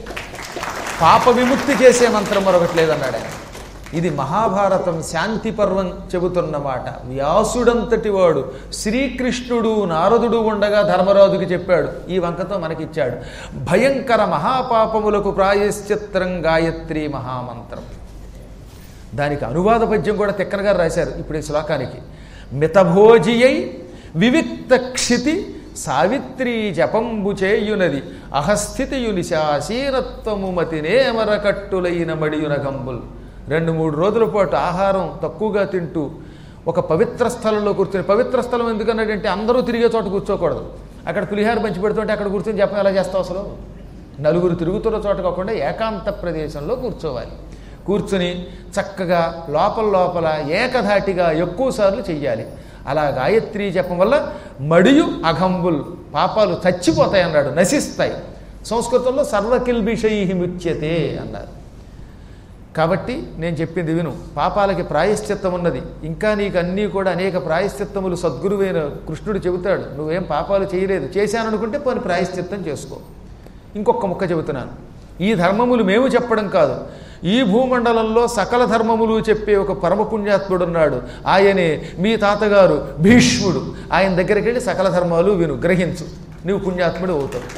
పాప విముక్తి చేసే మంత్రం మరొకటి లేదన్నాడు ఆయన ఇది మహాభారతం శాంతి పర్వం చెబుతున్న మాట వ్యాసుడంతటి వాడు శ్రీకృష్ణుడు నారదుడు ఉండగా ధర్మరాజుకి చెప్పాడు ఈ వంకతో మనకిచ్చాడు భయంకర మహాపాపములకు ప్రాయశ్చిత్రం గాయత్రి మహామంత్రం దానికి అనువాద పద్యం కూడా తిక్కన గారు రాశారు ఇప్పుడు ఈ శ్లోకానికి మితభోజియై వివిక్త క్షితి సావిత్రి జపంబు చేయునది అహస్థితియు నిశాశీనత్వము మతినేమరకట్టులైన మడియునగంబుల్ రెండు మూడు రోజుల పాటు ఆహారం తక్కువగా తింటూ ఒక పవిత్ర స్థలంలో కూర్చొని పవిత్ర స్థలం ఎందుకన్నాడంటే అందరూ తిరిగే చోట కూర్చోకూడదు అక్కడ పులిహార పంచి పెడుతుంటే అక్కడ కూర్చొని జపం ఎలా చేస్తావు అసలు నలుగురు తిరుగుతున్న చోట కాకుండా ఏకాంత ప్రదేశంలో కూర్చోవాలి కూర్చుని చక్కగా లోపల లోపల ఏకధాటిగా ఎక్కువసార్లు చెయ్యాలి అలా గాయత్రి జపం వల్ల మడియు అఘంబుల్ పాపాలు చచ్చిపోతాయి అన్నాడు నశిస్తాయి సంస్కృతంలో సర్వకిల్బిషై ముచ్యతే అన్నారు కాబట్టి నేను చెప్పింది విను పాపాలకి ప్రాయశ్చిత్తం ఉన్నది ఇంకా నీకు అన్నీ కూడా అనేక ప్రాయశ్చిత్తములు సద్గురువైన కృష్ణుడు చెబుతాడు నువ్వేం పాపాలు చేయలేదు చేశాననుకుంటే పోని ప్రాయశ్చిత్తం చేసుకో ఇంకొక ముక్క చెబుతున్నాను ఈ ధర్మములు మేము చెప్పడం కాదు ఈ భూమండలంలో సకల ధర్మములు చెప్పే ఒక పరమ పుణ్యాత్ముడు ఉన్నాడు ఆయనే మీ తాతగారు భీష్ముడు ఆయన దగ్గరికి వెళ్ళి సకల ధర్మాలు విను గ్రహించు నువ్వు పుణ్యాత్ముడు అవుతావు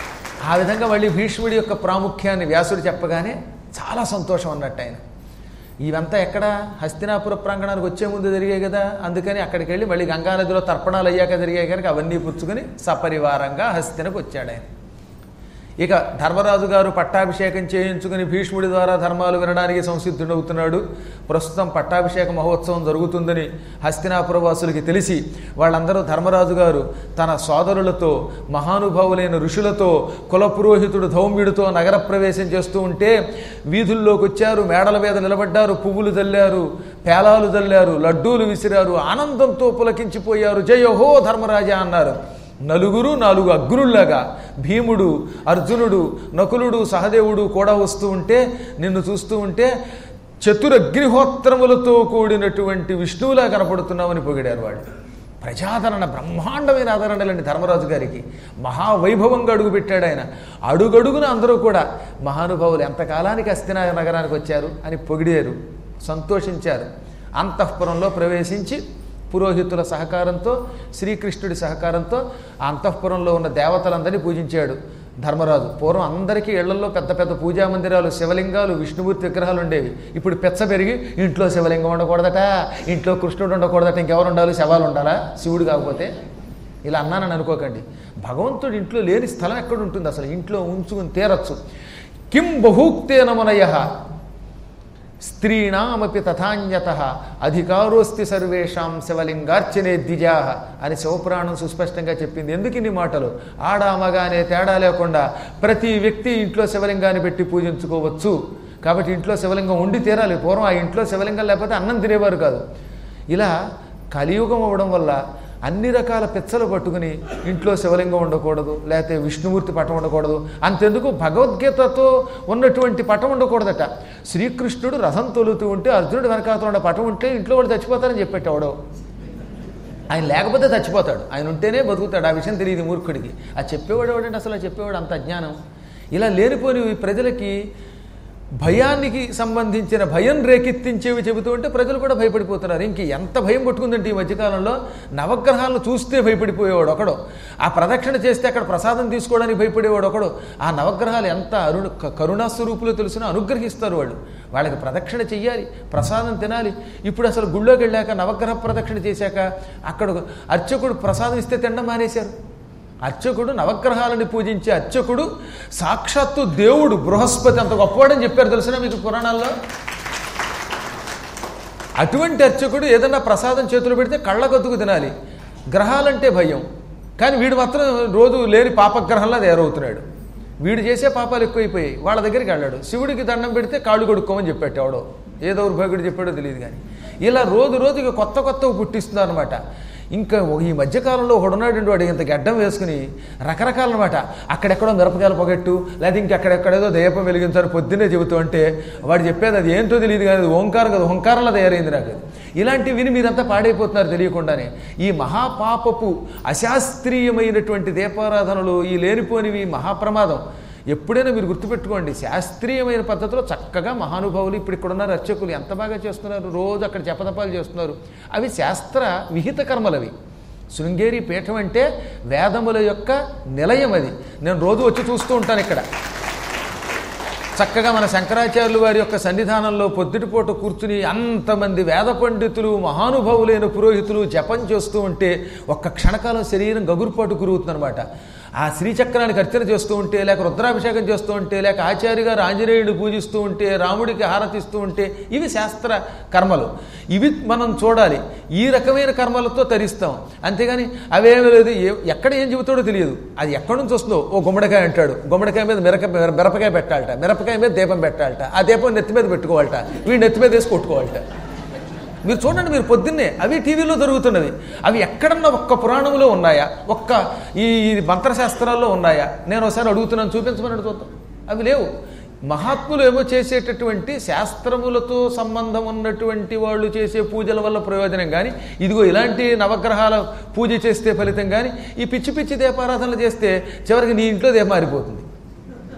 ఆ విధంగా మళ్ళీ భీష్ముడి యొక్క ప్రాముఖ్యాన్ని వ్యాసుడు చెప్పగానే చాలా సంతోషం అన్నట్టు ఆయన ఇవంతా ఎక్కడ హస్తినాపుర ప్రాంగణానికి వచ్చే ముందు జరిగాయి కదా అందుకని అక్కడికి వెళ్ళి మళ్ళీ గంగానదిలో తర్పణాలు అయ్యాక జరిగాయి కనుక అవన్నీ పుచ్చుకుని సపరివారంగా హస్తినకు వచ్చాడు ఆయన ఇక ధర్మరాజు గారు పట్టాభిషేకం చేయించుకుని భీష్ముడి ద్వారా ధర్మాలు వినడానికి సంసిద్ధుడవుతున్నాడు ప్రస్తుతం పట్టాభిషేక మహోత్సవం జరుగుతుందని హస్తినాపుర వాసులకి తెలిసి వాళ్ళందరూ ధర్మరాజు గారు తన సోదరులతో మహానుభావులైన ఋషులతో కులపురోహితుడు ధౌమ్యుడితో నగర ప్రవేశం చేస్తూ ఉంటే వీధుల్లోకి వచ్చారు మేడల మీద నిలబడ్డారు పువ్వులు చల్లారు పేలాలు చల్లారు లడ్డూలు విసిరారు ఆనందంతో పులకించిపోయారు జయహో ధర్మరాజా అన్నారు నలుగురు నాలుగు అగ్రుల్లాగా భీముడు అర్జునుడు నకులుడు సహదేవుడు కూడా వస్తూ ఉంటే నిన్ను చూస్తూ ఉంటే చతురగ్నిహోత్రములతో కూడినటువంటి విష్ణువులా కనపడుతున్నామని పొగిడారు వాళ్ళు ప్రజాదరణ బ్రహ్మాండమైన ఆదరణలండి ధర్మరాజు గారికి మహావైభవంగా అడుగుపెట్టాడు ఆయన అడుగడుగున అందరూ కూడా మహానుభావులు ఎంతకాలానికి అస్థినా నగరానికి వచ్చారు అని పొగిడారు సంతోషించారు అంతఃపురంలో ప్రవేశించి పురోహితుల సహకారంతో శ్రీకృష్ణుడి సహకారంతో ఆ అంతఃపురంలో ఉన్న దేవతలందరినీ పూజించాడు ధర్మరాజు పూర్వం అందరికీ ఇళ్లలో పెద్ద పెద్ద పూజా మందిరాలు శివలింగాలు విష్ణుమూర్తి విగ్రహాలు ఉండేవి ఇప్పుడు పెచ్చ పెరిగి ఇంట్లో శివలింగం ఉండకూడదట ఇంట్లో కృష్ణుడు ఉండకూడదట ఇంకెవరు ఉండాలి శవాలు ఉండాలా శివుడు కాకపోతే ఇలా అన్నానని అనుకోకండి భగవంతుడి ఇంట్లో లేని స్థలం ఎక్కడ ఉంటుంది అసలు ఇంట్లో ఉంచుకుని తీరచ్చు కిం బహూక్తేనమనయ స్త్రీణామపి తథాన్యత అధికారోస్తి సర్వేషాం శివలింగార్చనే ద్విజా అని శివపురాణం సుస్పష్టంగా చెప్పింది ఎందుకు ఇన్ని మాటలు ఆడ మగ అనే తేడా లేకుండా ప్రతి వ్యక్తి ఇంట్లో శివలింగాన్ని పెట్టి పూజించుకోవచ్చు కాబట్టి ఇంట్లో శివలింగం ఉండి తీరాలి పూర్వం ఆ ఇంట్లో శివలింగం లేకపోతే అన్నం తినేవారు కాదు ఇలా కలియుగం అవ్వడం వల్ల అన్ని రకాల పిచ్చలు పట్టుకుని ఇంట్లో శివలింగం ఉండకూడదు లేకపోతే విష్ణుమూర్తి పటం ఉండకూడదు అంతెందుకు భగవద్గీతతో ఉన్నటువంటి పటం ఉండకూడదట శ్రీకృష్ణుడు రథం తొలుతూ ఉంటే అర్జునుడు వెనకాతలు ఉన్న పటం ఉంటే ఇంట్లో వాళ్ళు చచ్చిపోతారని చెప్పేటవాడు ఆయన లేకపోతే చచ్చిపోతాడు ఆయన ఉంటేనే బతుకుతాడు ఆ విషయం తెలియదు మూర్ఖుడికి ఆ చెప్పేవాడు ఎవడంటే అసలు ఆ చెప్పేవాడు అంత అజ్ఞానం ఇలా లేనిపోని ప్రజలకి భయానికి సంబంధించిన భయం రేకెత్తించేవి చెబుతూ ఉంటే ప్రజలు కూడా భయపడిపోతున్నారు ఇంక ఎంత భయం పట్టుకుందంటే ఈ మధ్యకాలంలో నవగ్రహాలను చూస్తే భయపడిపోయేవాడు ఒకడు ఆ ప్రదక్షిణ చేస్తే అక్కడ ప్రసాదం తీసుకోవడానికి భయపడేవాడు ఒకడు ఆ నవగ్రహాలు ఎంత అరుణ కరుణాస్వరూపులో తెలిసినా అనుగ్రహిస్తారు వాళ్ళు వాళ్ళకి ప్రదక్షిణ చెయ్యాలి ప్రసాదం తినాలి ఇప్పుడు అసలు గుళ్ళోకి వెళ్ళాక నవగ్రహ ప్రదక్షిణ చేశాక అక్కడ అర్చకుడు ప్రసాదం ఇస్తే తినడం మానేశారు అర్చకుడు నవగ్రహాలని పూజించే అర్చకుడు సాక్షాత్తు దేవుడు బృహస్పతి అంత గొప్పవాడని చెప్పారు తెలిసిన మీకు పురాణాల్లో అటువంటి అర్చకుడు ఏదన్నా ప్రసాదం చేతులు పెడితే కళ్ళకొద్దుకు తినాలి గ్రహాలంటే భయం కానీ వీడు మాత్రం రోజు లేని పాపగ్రహంలా తయారవుతున్నాడు వీడు చేసే పాపాలు ఎక్కువైపోయాయి వాళ్ళ దగ్గరికి వెళ్ళాడు శివుడికి దండం పెడితే కాళ్ళు కొడుక్కోమని చెప్పాడు ఎవడో ఏ దౌర్భాగ్యుడు చెప్పాడో తెలియదు కానీ ఇలా రోజు రోజుకి కొత్త కొత్తవి పుట్టిస్తున్నారు అనమాట ఇంకా ఈ మధ్యకాలంలో ఒకడున్నాడు వాడు ఇంత గడ్డం వేసుకుని రకరకాలన్నమాట అక్కడెక్కడో మిరపకాయల పొగట్టు లేదా ఇంకెక్కడెక్కడేదో దీపం వెలిగించారు పొద్దున్నే చెబుతూ అంటే వాడు చెప్పేది అది ఏంటో తెలియదు కానీ అది ఓంకారం కదా ఓంకారంలో తయారైంది నాకు అది ఇలాంటివి విని మీరంతా పాడైపోతున్నారు తెలియకుండానే ఈ మహాపాపపు అశాస్త్రీయమైనటువంటి దీపారాధనలు ఈ లేనిపోనివి మహాప్రమాదం ఎప్పుడైనా మీరు గుర్తుపెట్టుకోండి శాస్త్రీయమైన పద్ధతిలో చక్కగా మహానుభావులు ఇప్పుడు ఇక్కడ ఉన్నారు అర్చకులు ఎంత బాగా చేస్తున్నారు రోజు అక్కడ జపతపాలు చేస్తున్నారు అవి శాస్త్ర విహిత కర్మలవి శృంగేరి పీఠం అంటే వేదముల యొక్క నిలయం అది నేను రోజు వచ్చి చూస్తూ ఉంటాను ఇక్కడ చక్కగా మన శంకరాచార్యులు వారి యొక్క సన్నిధానంలో పొద్దుటిపూట కూర్చుని అంతమంది వేద పండితులు మహానుభావులైన పురోహితులు జపం చేస్తూ ఉంటే ఒక్క క్షణకాలం శరీరం గగురుపాటు గురుగుతుందనమాట ఆ శ్రీచక్రానికి అర్చన చేస్తూ ఉంటే లేక రుద్రాభిషేకం చేస్తూ ఉంటే లేక ఆచార్య గారు ఆంజనేయుడు పూజిస్తూ ఉంటే రాముడికి హారతిస్తూ ఉంటే ఇవి శాస్త్ర కర్మలు ఇవి మనం చూడాలి ఈ రకమైన కర్మలతో తరిస్తాం అంతేగాని అవేమీ లేదు ఏ- ఎక్కడ ఏం చెబుతాడో తెలియదు అది ఎక్కడి నుంచి వస్తుందో ఓ గుమ్మడికాయ అంటాడు గుమ్మడికాయ మీద మిరక మిరపకాయ పెట్టాలట మిరపకాయ మీద దీపం పెట్టాలట ఆ దీపం నెత్తి మీద పెట్టుకోవాలట వీడు నెత్తి మీద వేసి కొట్టుకోవాలట మీరు చూడండి మీరు పొద్దున్నే అవి టీవీలో జరుగుతున్నవి అవి ఎక్కడన్నా ఒక్క పురాణంలో ఉన్నాయా ఒక్క ఈ ఈ మంత్రశాస్త్రాల్లో ఉన్నాయా నేను ఒకసారి అడుగుతున్నాను చూపించమని చూద్దాం అవి లేవు మహాత్ములు ఏమో చేసేటటువంటి శాస్త్రములతో సంబంధం ఉన్నటువంటి వాళ్ళు చేసే పూజల వల్ల ప్రయోజనం కానీ ఇదిగో ఇలాంటి నవగ్రహాల పూజ చేస్తే ఫలితం కానీ ఈ పిచ్చి పిచ్చి దీపారాధనలు చేస్తే చివరికి నీ ఇంట్లో దీపం మారిపోతుంది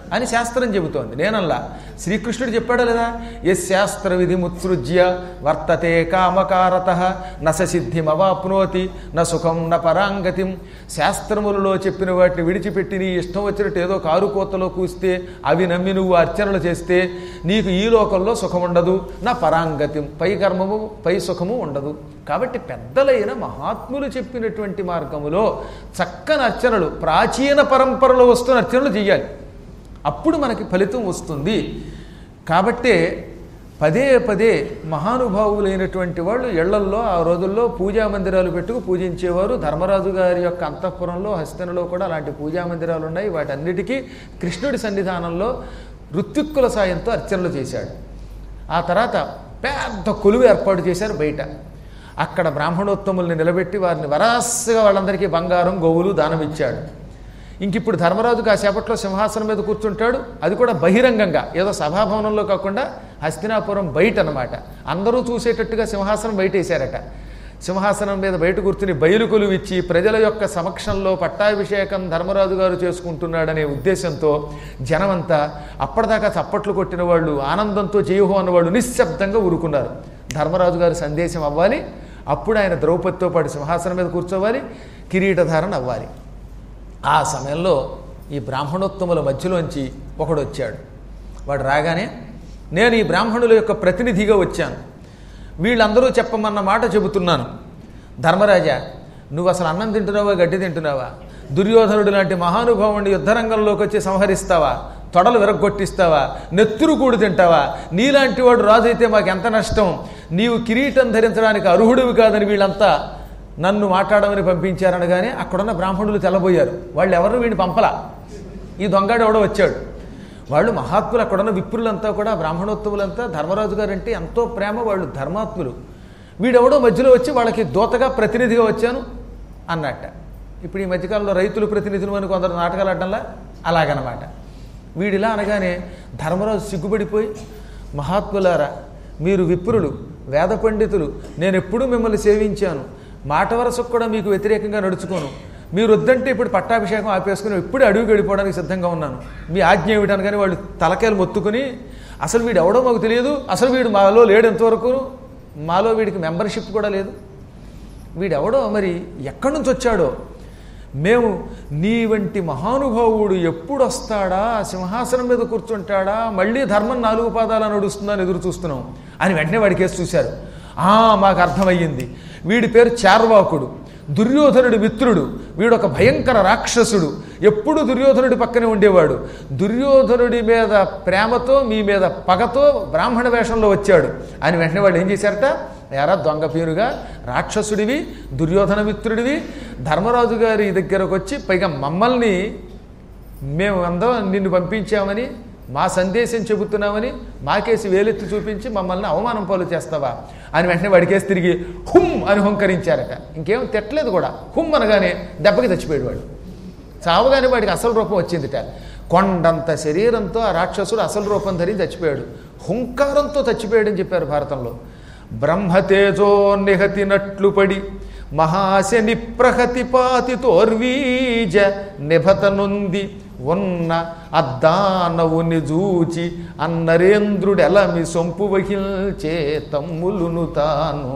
అని శాస్త్రం చెబుతోంది నేనల్లా శ్రీకృష్ణుడు చెప్పాడా లేదా ఎస్ శాస్త్ర విధి ముత్సృజ్య వర్తతే కామకారత నస సిద్ధిమవాప్నోతి న సుఖం న పరాంగతిం శాస్త్రములలో చెప్పిన వాటిని విడిచిపెట్టి నీ ఇష్టం వచ్చినట్టు ఏదో కారు కోతలో కూస్తే అవి నమ్మి నువ్వు అర్చనలు చేస్తే నీకు ఈ లోకంలో సుఖం ఉండదు నా పరాంగతిం పై కర్మము పై సుఖము ఉండదు కాబట్టి పెద్దలైన మహాత్ములు చెప్పినటువంటి మార్గములో చక్కని అర్చనలు ప్రాచీన పరంపరలో వస్తున్న అర్చనలు చేయాలి అప్పుడు మనకి ఫలితం వస్తుంది కాబట్టే పదే పదే మహానుభావులైనటువంటి వాళ్ళు ఇళ్లల్లో ఆ రోజుల్లో పూజా మందిరాలు పెట్టుకు పూజించేవారు ధర్మరాజు గారి యొక్క అంతఃపురంలో హస్తినలో కూడా అలాంటి పూజా మందిరాలు ఉన్నాయి వాటన్నిటికీ కృష్ణుడి సన్నిధానంలో ఋత్విక్కుల సాయంతో అర్చనలు చేశాడు ఆ తర్వాత పెద్ద కొలువు ఏర్పాటు చేశారు బయట అక్కడ బ్రాహ్మణోత్తముల్ని నిలబెట్టి వారిని వరాసగా వాళ్ళందరికీ బంగారం గోవులు దానం ఇచ్చాడు ఇంక ఇప్పుడు ధర్మరాజు కాసేపట్లో సింహాసనం మీద కూర్చుంటాడు అది కూడా బహిరంగంగా ఏదో సభాభవనంలో కాకుండా హస్తినాపురం బయట అన్నమాట అందరూ చూసేటట్టుగా సింహాసనం బయట వేశారట సింహాసనం మీద బయట కూర్చుని బయలు కొలువు ఇచ్చి ప్రజల యొక్క సమక్షంలో పట్టాభిషేకం ధర్మరాజు గారు చేసుకుంటున్నాడనే ఉద్దేశంతో జనమంతా అప్పటిదాకా చప్పట్లు కొట్టిన వాళ్ళు ఆనందంతో జయహో అన్నవాళ్ళు నిశ్శబ్దంగా ఊరుకున్నారు ధర్మరాజు గారి సందేశం అవ్వాలి అప్పుడు ఆయన ద్రౌపదితో పాటు సింహాసనం మీద కూర్చోవాలి కిరీటధారణ అవ్వాలి ఆ సమయంలో ఈ బ్రాహ్మణోత్తముల మధ్యలోంచి ఒకడు వచ్చాడు వాడు రాగానే నేను ఈ బ్రాహ్మణుల యొక్క ప్రతినిధిగా వచ్చాను వీళ్ళందరూ చెప్పమన్న మాట చెబుతున్నాను ధర్మరాజా నువ్వు అసలు అన్నం తింటున్నావా గడ్డి తింటున్నావా దుర్యోధనుడు లాంటి మహానుభావుని యుద్ధరంగంలోకి వచ్చి సంహరిస్తావా తొడలు విరగొట్టిస్తావా నెత్తురు కూడు తింటావా నీలాంటి వాడు రాజు అయితే మాకు ఎంత నష్టం నీవు కిరీటం ధరించడానికి అర్హుడివి కాదని వీళ్ళంతా నన్ను మాట్లాడమని పంపించారనగానే అక్కడున్న బ్రాహ్మణులు తెల్లబోయారు వాళ్ళు ఎవరు వీడిని పంపలా ఈ దొంగడు ఎవడో వచ్చాడు వాళ్ళు మహాత్ములు అక్కడున్న విప్రులంతా కూడా బ్రాహ్మణోత్తములంతా ధర్మరాజు గారు అంటే ఎంతో ప్రేమ వాళ్ళు ధర్మాత్ములు వీడెవడో మధ్యలో వచ్చి వాళ్ళకి దూతగా ప్రతినిధిగా వచ్చాను అన్నట్ట ఇప్పుడు ఈ మధ్యకాలంలో రైతులు ప్రతినిధులు అని కొందరు నాటకాలు ఆడటంలా అలాగనమాట వీడిలా అనగానే ధర్మరాజు సిగ్గుపడిపోయి మహాత్ములారా మీరు విప్రులు వేద పండితులు నేను ఎప్పుడూ మిమ్మల్ని సేవించాను మాట వరసకు కూడా మీకు వ్యతిరేకంగా నడుచుకోను మీరు వద్దంటే ఇప్పుడు పట్టాభిషేకం ఆపేసుకుని ఎప్పుడు అడుగు గడిపోవడానికి సిద్ధంగా ఉన్నాను మీ ఆజ్ఞ ఏమిటనగానే వాళ్ళు తలకాయలు మొత్తుకుని అసలు వీడు ఎవడో మాకు తెలియదు అసలు వీడు మాలో లేడు ఎంతవరకు మాలో వీడికి మెంబర్షిప్ కూడా లేదు వీడెవడో మరి ఎక్కడి నుంచి వచ్చాడో మేము నీ వంటి మహానుభావుడు ఎప్పుడు వస్తాడా సింహాసనం మీద కూర్చుంటాడా మళ్ళీ ధర్మం నాలుగు పాదాలు నడుస్తుందని ఎదురు చూస్తున్నాం అని వెంటనే వాడి కేసు చూశారు ఆ మాకు అర్థమయ్యింది వీడి పేరు చార్వాకుడు దుర్యోధనుడి మిత్రుడు వీడు ఒక భయంకర రాక్షసుడు ఎప్పుడు దుర్యోధనుడి పక్కనే ఉండేవాడు దుర్యోధనుడి మీద ప్రేమతో మీ మీద పగతో బ్రాహ్మణ వేషంలో వచ్చాడు అని వెంటనే వాళ్ళు ఏం చేశారట ఎరా దొంగ పేరుగా రాక్షసుడివి దుర్యోధన మిత్రుడివి ధర్మరాజు గారి దగ్గరకు వచ్చి పైగా మమ్మల్ని మేము అందరం నిన్ను పంపించామని మా సందేశం చెబుతున్నామని మాకేసి వేలెత్తి చూపించి మమ్మల్ని అవమానం పాలు చేస్తావా అని వెంటనే వాడికేసి తిరిగి హుమ్ అని హుంకరించారట ఇంకేం తిట్టలేదు కూడా హుమ్ అనగానే దెబ్బకి చచ్చిపోయాడు వాడు చావగానే వాడికి అసలు రూపం వచ్చిందిట కొండంత శరీరంతో ఆ రాక్షసుడు అసలు రూపం ధరించి చచ్చిపోయాడు హుంకారంతో చచ్చిపోయాడని చెప్పారు భారతంలో బ్రహ్మతేజో నిహతినట్లు పడి మహాశని ప్రహతి పాతితోర్వీజ నిభతనుంది ఉన్న అద్దానవుని జూచి అన్నరేంద్రుడెలమి సొంపు వహిల్చే తమ్ములును తాను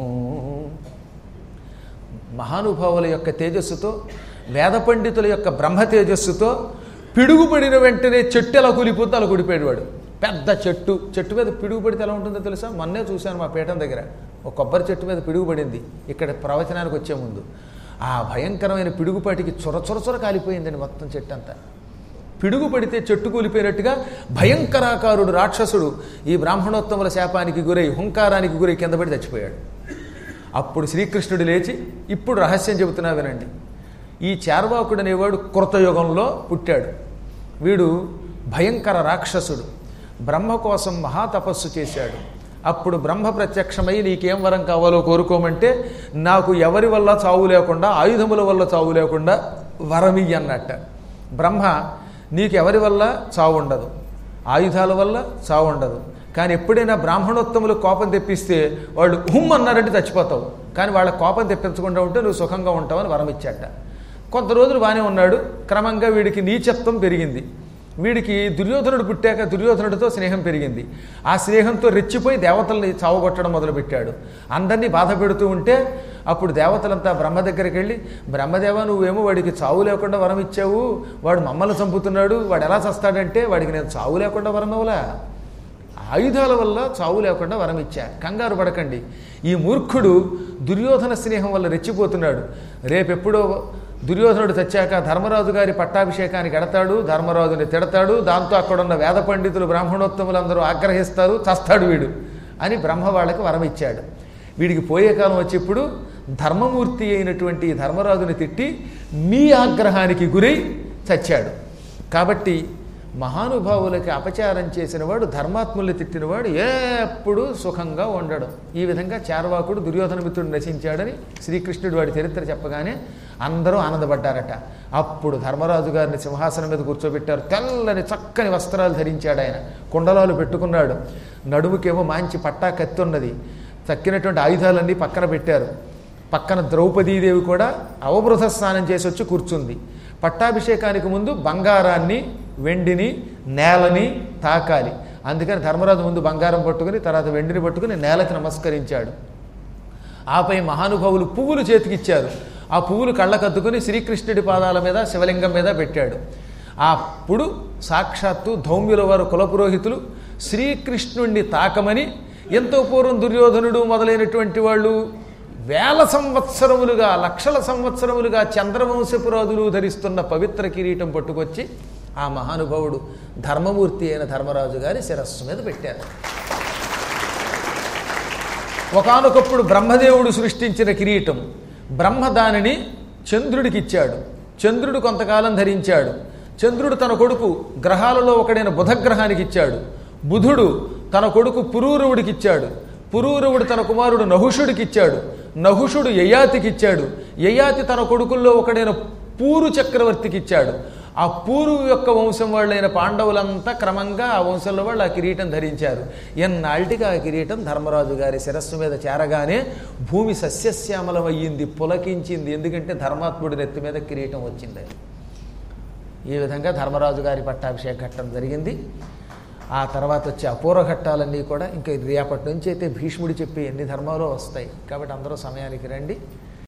మహానుభావుల యొక్క తేజస్సుతో వేద పండితుల యొక్క బ్రహ్మ తేజస్సుతో పిడుగుపడిన వెంటనే చెట్టు ఎలా కూలిపోతే అలా కూడిపోయాడు వాడు పెద్ద చెట్టు చెట్టు మీద పిడుగు పడితే ఎలా ఉంటుందో తెలుసా మొన్నే చూశాను మా పీఠం దగ్గర ఒక కొబ్బరి చెట్టు మీద పిడుగు పడింది ఇక్కడ ప్రవచనానికి వచ్చే ముందు ఆ భయంకరమైన పిడుగుపాటికి చొర చొర చొర కాలిపోయిందండి మొత్తం చెట్టు అంతా పిడుగు పడితే చెట్టు కూలిపోయినట్టుగా భయంకరాకారుడు రాక్షసుడు ఈ బ్రాహ్మణోత్తముల శాపానికి గురై హుంకారానికి గురై కింద పడి చచ్చిపోయాడు అప్పుడు శ్రీకృష్ణుడు లేచి ఇప్పుడు రహస్యం చెబుతున్నా వినండి ఈ చార్వాకుడు అనేవాడు కృతయుగంలో పుట్టాడు వీడు భయంకర రాక్షసుడు బ్రహ్మ కోసం మహాతపస్సు చేశాడు అప్పుడు బ్రహ్మ ప్రత్యక్షమై నీకేం వరం కావాలో కోరుకోమంటే నాకు ఎవరి వల్ల చావు లేకుండా ఆయుధముల వల్ల చావు లేకుండా వరమియ్యి అన్నట్ట బ్రహ్మ నీకు ఎవరి వల్ల చావు ఉండదు ఆయుధాల వల్ల చావు ఉండదు కానీ ఎప్పుడైనా బ్రాహ్మణోత్తములు కోపం తెప్పిస్తే వాళ్ళు హుమ్ అన్నారంటే చచ్చిపోతావు కానీ వాళ్ళ కోపం తెప్పించకుండా ఉంటే నువ్వు సుఖంగా ఉంటావని వరం ఇచ్చాట కొంత రోజులు బాగానే ఉన్నాడు క్రమంగా వీడికి నీచత్వం పెరిగింది వీడికి దుర్యోధనుడు పుట్టాక దుర్యోధనుడితో స్నేహం పెరిగింది ఆ స్నేహంతో రెచ్చిపోయి దేవతల్ని చావగొట్టడం మొదలుపెట్టాడు అందరినీ బాధ పెడుతూ ఉంటే అప్పుడు దేవతలంతా బ్రహ్మ దగ్గరికి వెళ్ళి బ్రహ్మదేవ నువ్వేమో వాడికి చావు లేకుండా వరం ఇచ్చావు వాడు మమ్మల్ని చంపుతున్నాడు వాడు ఎలా చస్తాడంటే వాడికి నేను చావు లేకుండా వరం ఇవ్వలా ఆయుధాల వల్ల చావు లేకుండా వరం ఇచ్చా కంగారు పడకండి ఈ మూర్ఖుడు దుర్యోధన స్నేహం వల్ల రెచ్చిపోతున్నాడు రేపెప్పుడో దుర్యోధనుడు తెచ్చాక ధర్మరాజు గారి పట్టాభిషేకానికి ఎడతాడు ధర్మరాజుని తిడతాడు దాంతో అక్కడున్న వేద పండితులు బ్రాహ్మణోత్తములందరూ ఆగ్రహిస్తారు చస్తాడు వీడు అని బ్రహ్మ వాళ్ళకి వరం ఇచ్చాడు వీడికి పోయే కాలం వచ్చేప్పుడు ధర్మమూర్తి అయినటువంటి ఈ ధర్మరాజుని తిట్టి మీ ఆగ్రహానికి గురై చచ్చాడు కాబట్టి మహానుభావులకి అపచారం చేసినవాడు ధర్మాత్ముల్ని తిట్టినవాడు ఎప్పుడు సుఖంగా ఉండడం ఈ విధంగా చార్వాకుడు దుర్యోధన మిత్రుడు నశించాడని శ్రీకృష్ణుడు వాడి చరిత్ర చెప్పగానే అందరూ ఆనందపడ్డారట అప్పుడు ధర్మరాజు గారిని సింహాసనం మీద కూర్చోబెట్టారు తెల్లని చక్కని వస్త్రాలు ధరించాడు ఆయన కుండలాలు పెట్టుకున్నాడు నడుముకేమో మంచి పట్టా కత్తి ఉన్నది తక్కినటువంటి ఆయుధాలన్నీ పక్కన పెట్టారు పక్కన ద్రౌపదీదేవి కూడా అవబృధ స్నానం చేసి వచ్చి కూర్చుంది పట్టాభిషేకానికి ముందు బంగారాన్ని వెండిని నేలని తాకాలి అందుకని ధర్మరాజు ముందు బంగారం పట్టుకుని తర్వాత వెండిని పట్టుకుని నేలకు నమస్కరించాడు ఆపై మహానుభావులు పువ్వులు చేతికిచ్చారు ఆ పువ్వులు కళ్ళకద్దుకుని శ్రీకృష్ణుడి పాదాల మీద శివలింగం మీద పెట్టాడు అప్పుడు సాక్షాత్తు ధౌమ్యుల వారు కులపురోహితులు శ్రీకృష్ణుణ్ణి తాకమని ఎంతో పూర్వం దుర్యోధనుడు మొదలైనటువంటి వాళ్ళు వేల సంవత్సరములుగా లక్షల సంవత్సరములుగా చంద్రవంశపురాజులు ధరిస్తున్న పవిత్ర కిరీటం పట్టుకొచ్చి ఆ మహానుభావుడు ధర్మమూర్తి అయిన ధర్మరాజు గారి శిరస్సు మీద పెట్టారు ఒకానొకప్పుడు బ్రహ్మదేవుడు సృష్టించిన కిరీటం బ్రహ్మ దానిని చంద్రుడికి ఇచ్చాడు చంద్రుడు కొంతకాలం ధరించాడు చంద్రుడు తన కొడుకు గ్రహాలలో ఒకడైన బుధగ్రహానికి ఇచ్చాడు బుధుడు తన కొడుకు పురూరవుడికి ఇచ్చాడు పురూరవుడు తన కుమారుడు నహుషుడికి ఇచ్చాడు నహుషుడు యయాతికి ఇచ్చాడు యయాతి తన కొడుకుల్లో ఒకడైన పూరు చక్రవర్తికి ఇచ్చాడు ఆ పూరు యొక్క వంశం వాళ్ళైన పాండవులంతా క్రమంగా ఆ వంశంలో వాళ్ళు ఆ కిరీటం ధరించారు ఎన్నాళ్ళకి ఆ కిరీటం ధర్మరాజు గారి శిరస్సు మీద చేరగానే భూమి సస్యశ్యామలం అయ్యింది పులకించింది ఎందుకంటే ధర్మాత్ముడి నెత్తి మీద కిరీటం వచ్చింది ఈ విధంగా ధర్మరాజు గారి పట్టాభిషేక ఘట్టం జరిగింది ఆ తర్వాత వచ్చే అపూర్వ ఘట్టాలన్నీ కూడా ఇంకా రేపటి నుంచి అయితే భీష్ముడు చెప్పే ఎన్ని ధర్మాలు వస్తాయి కాబట్టి అందరూ సమయానికి రండి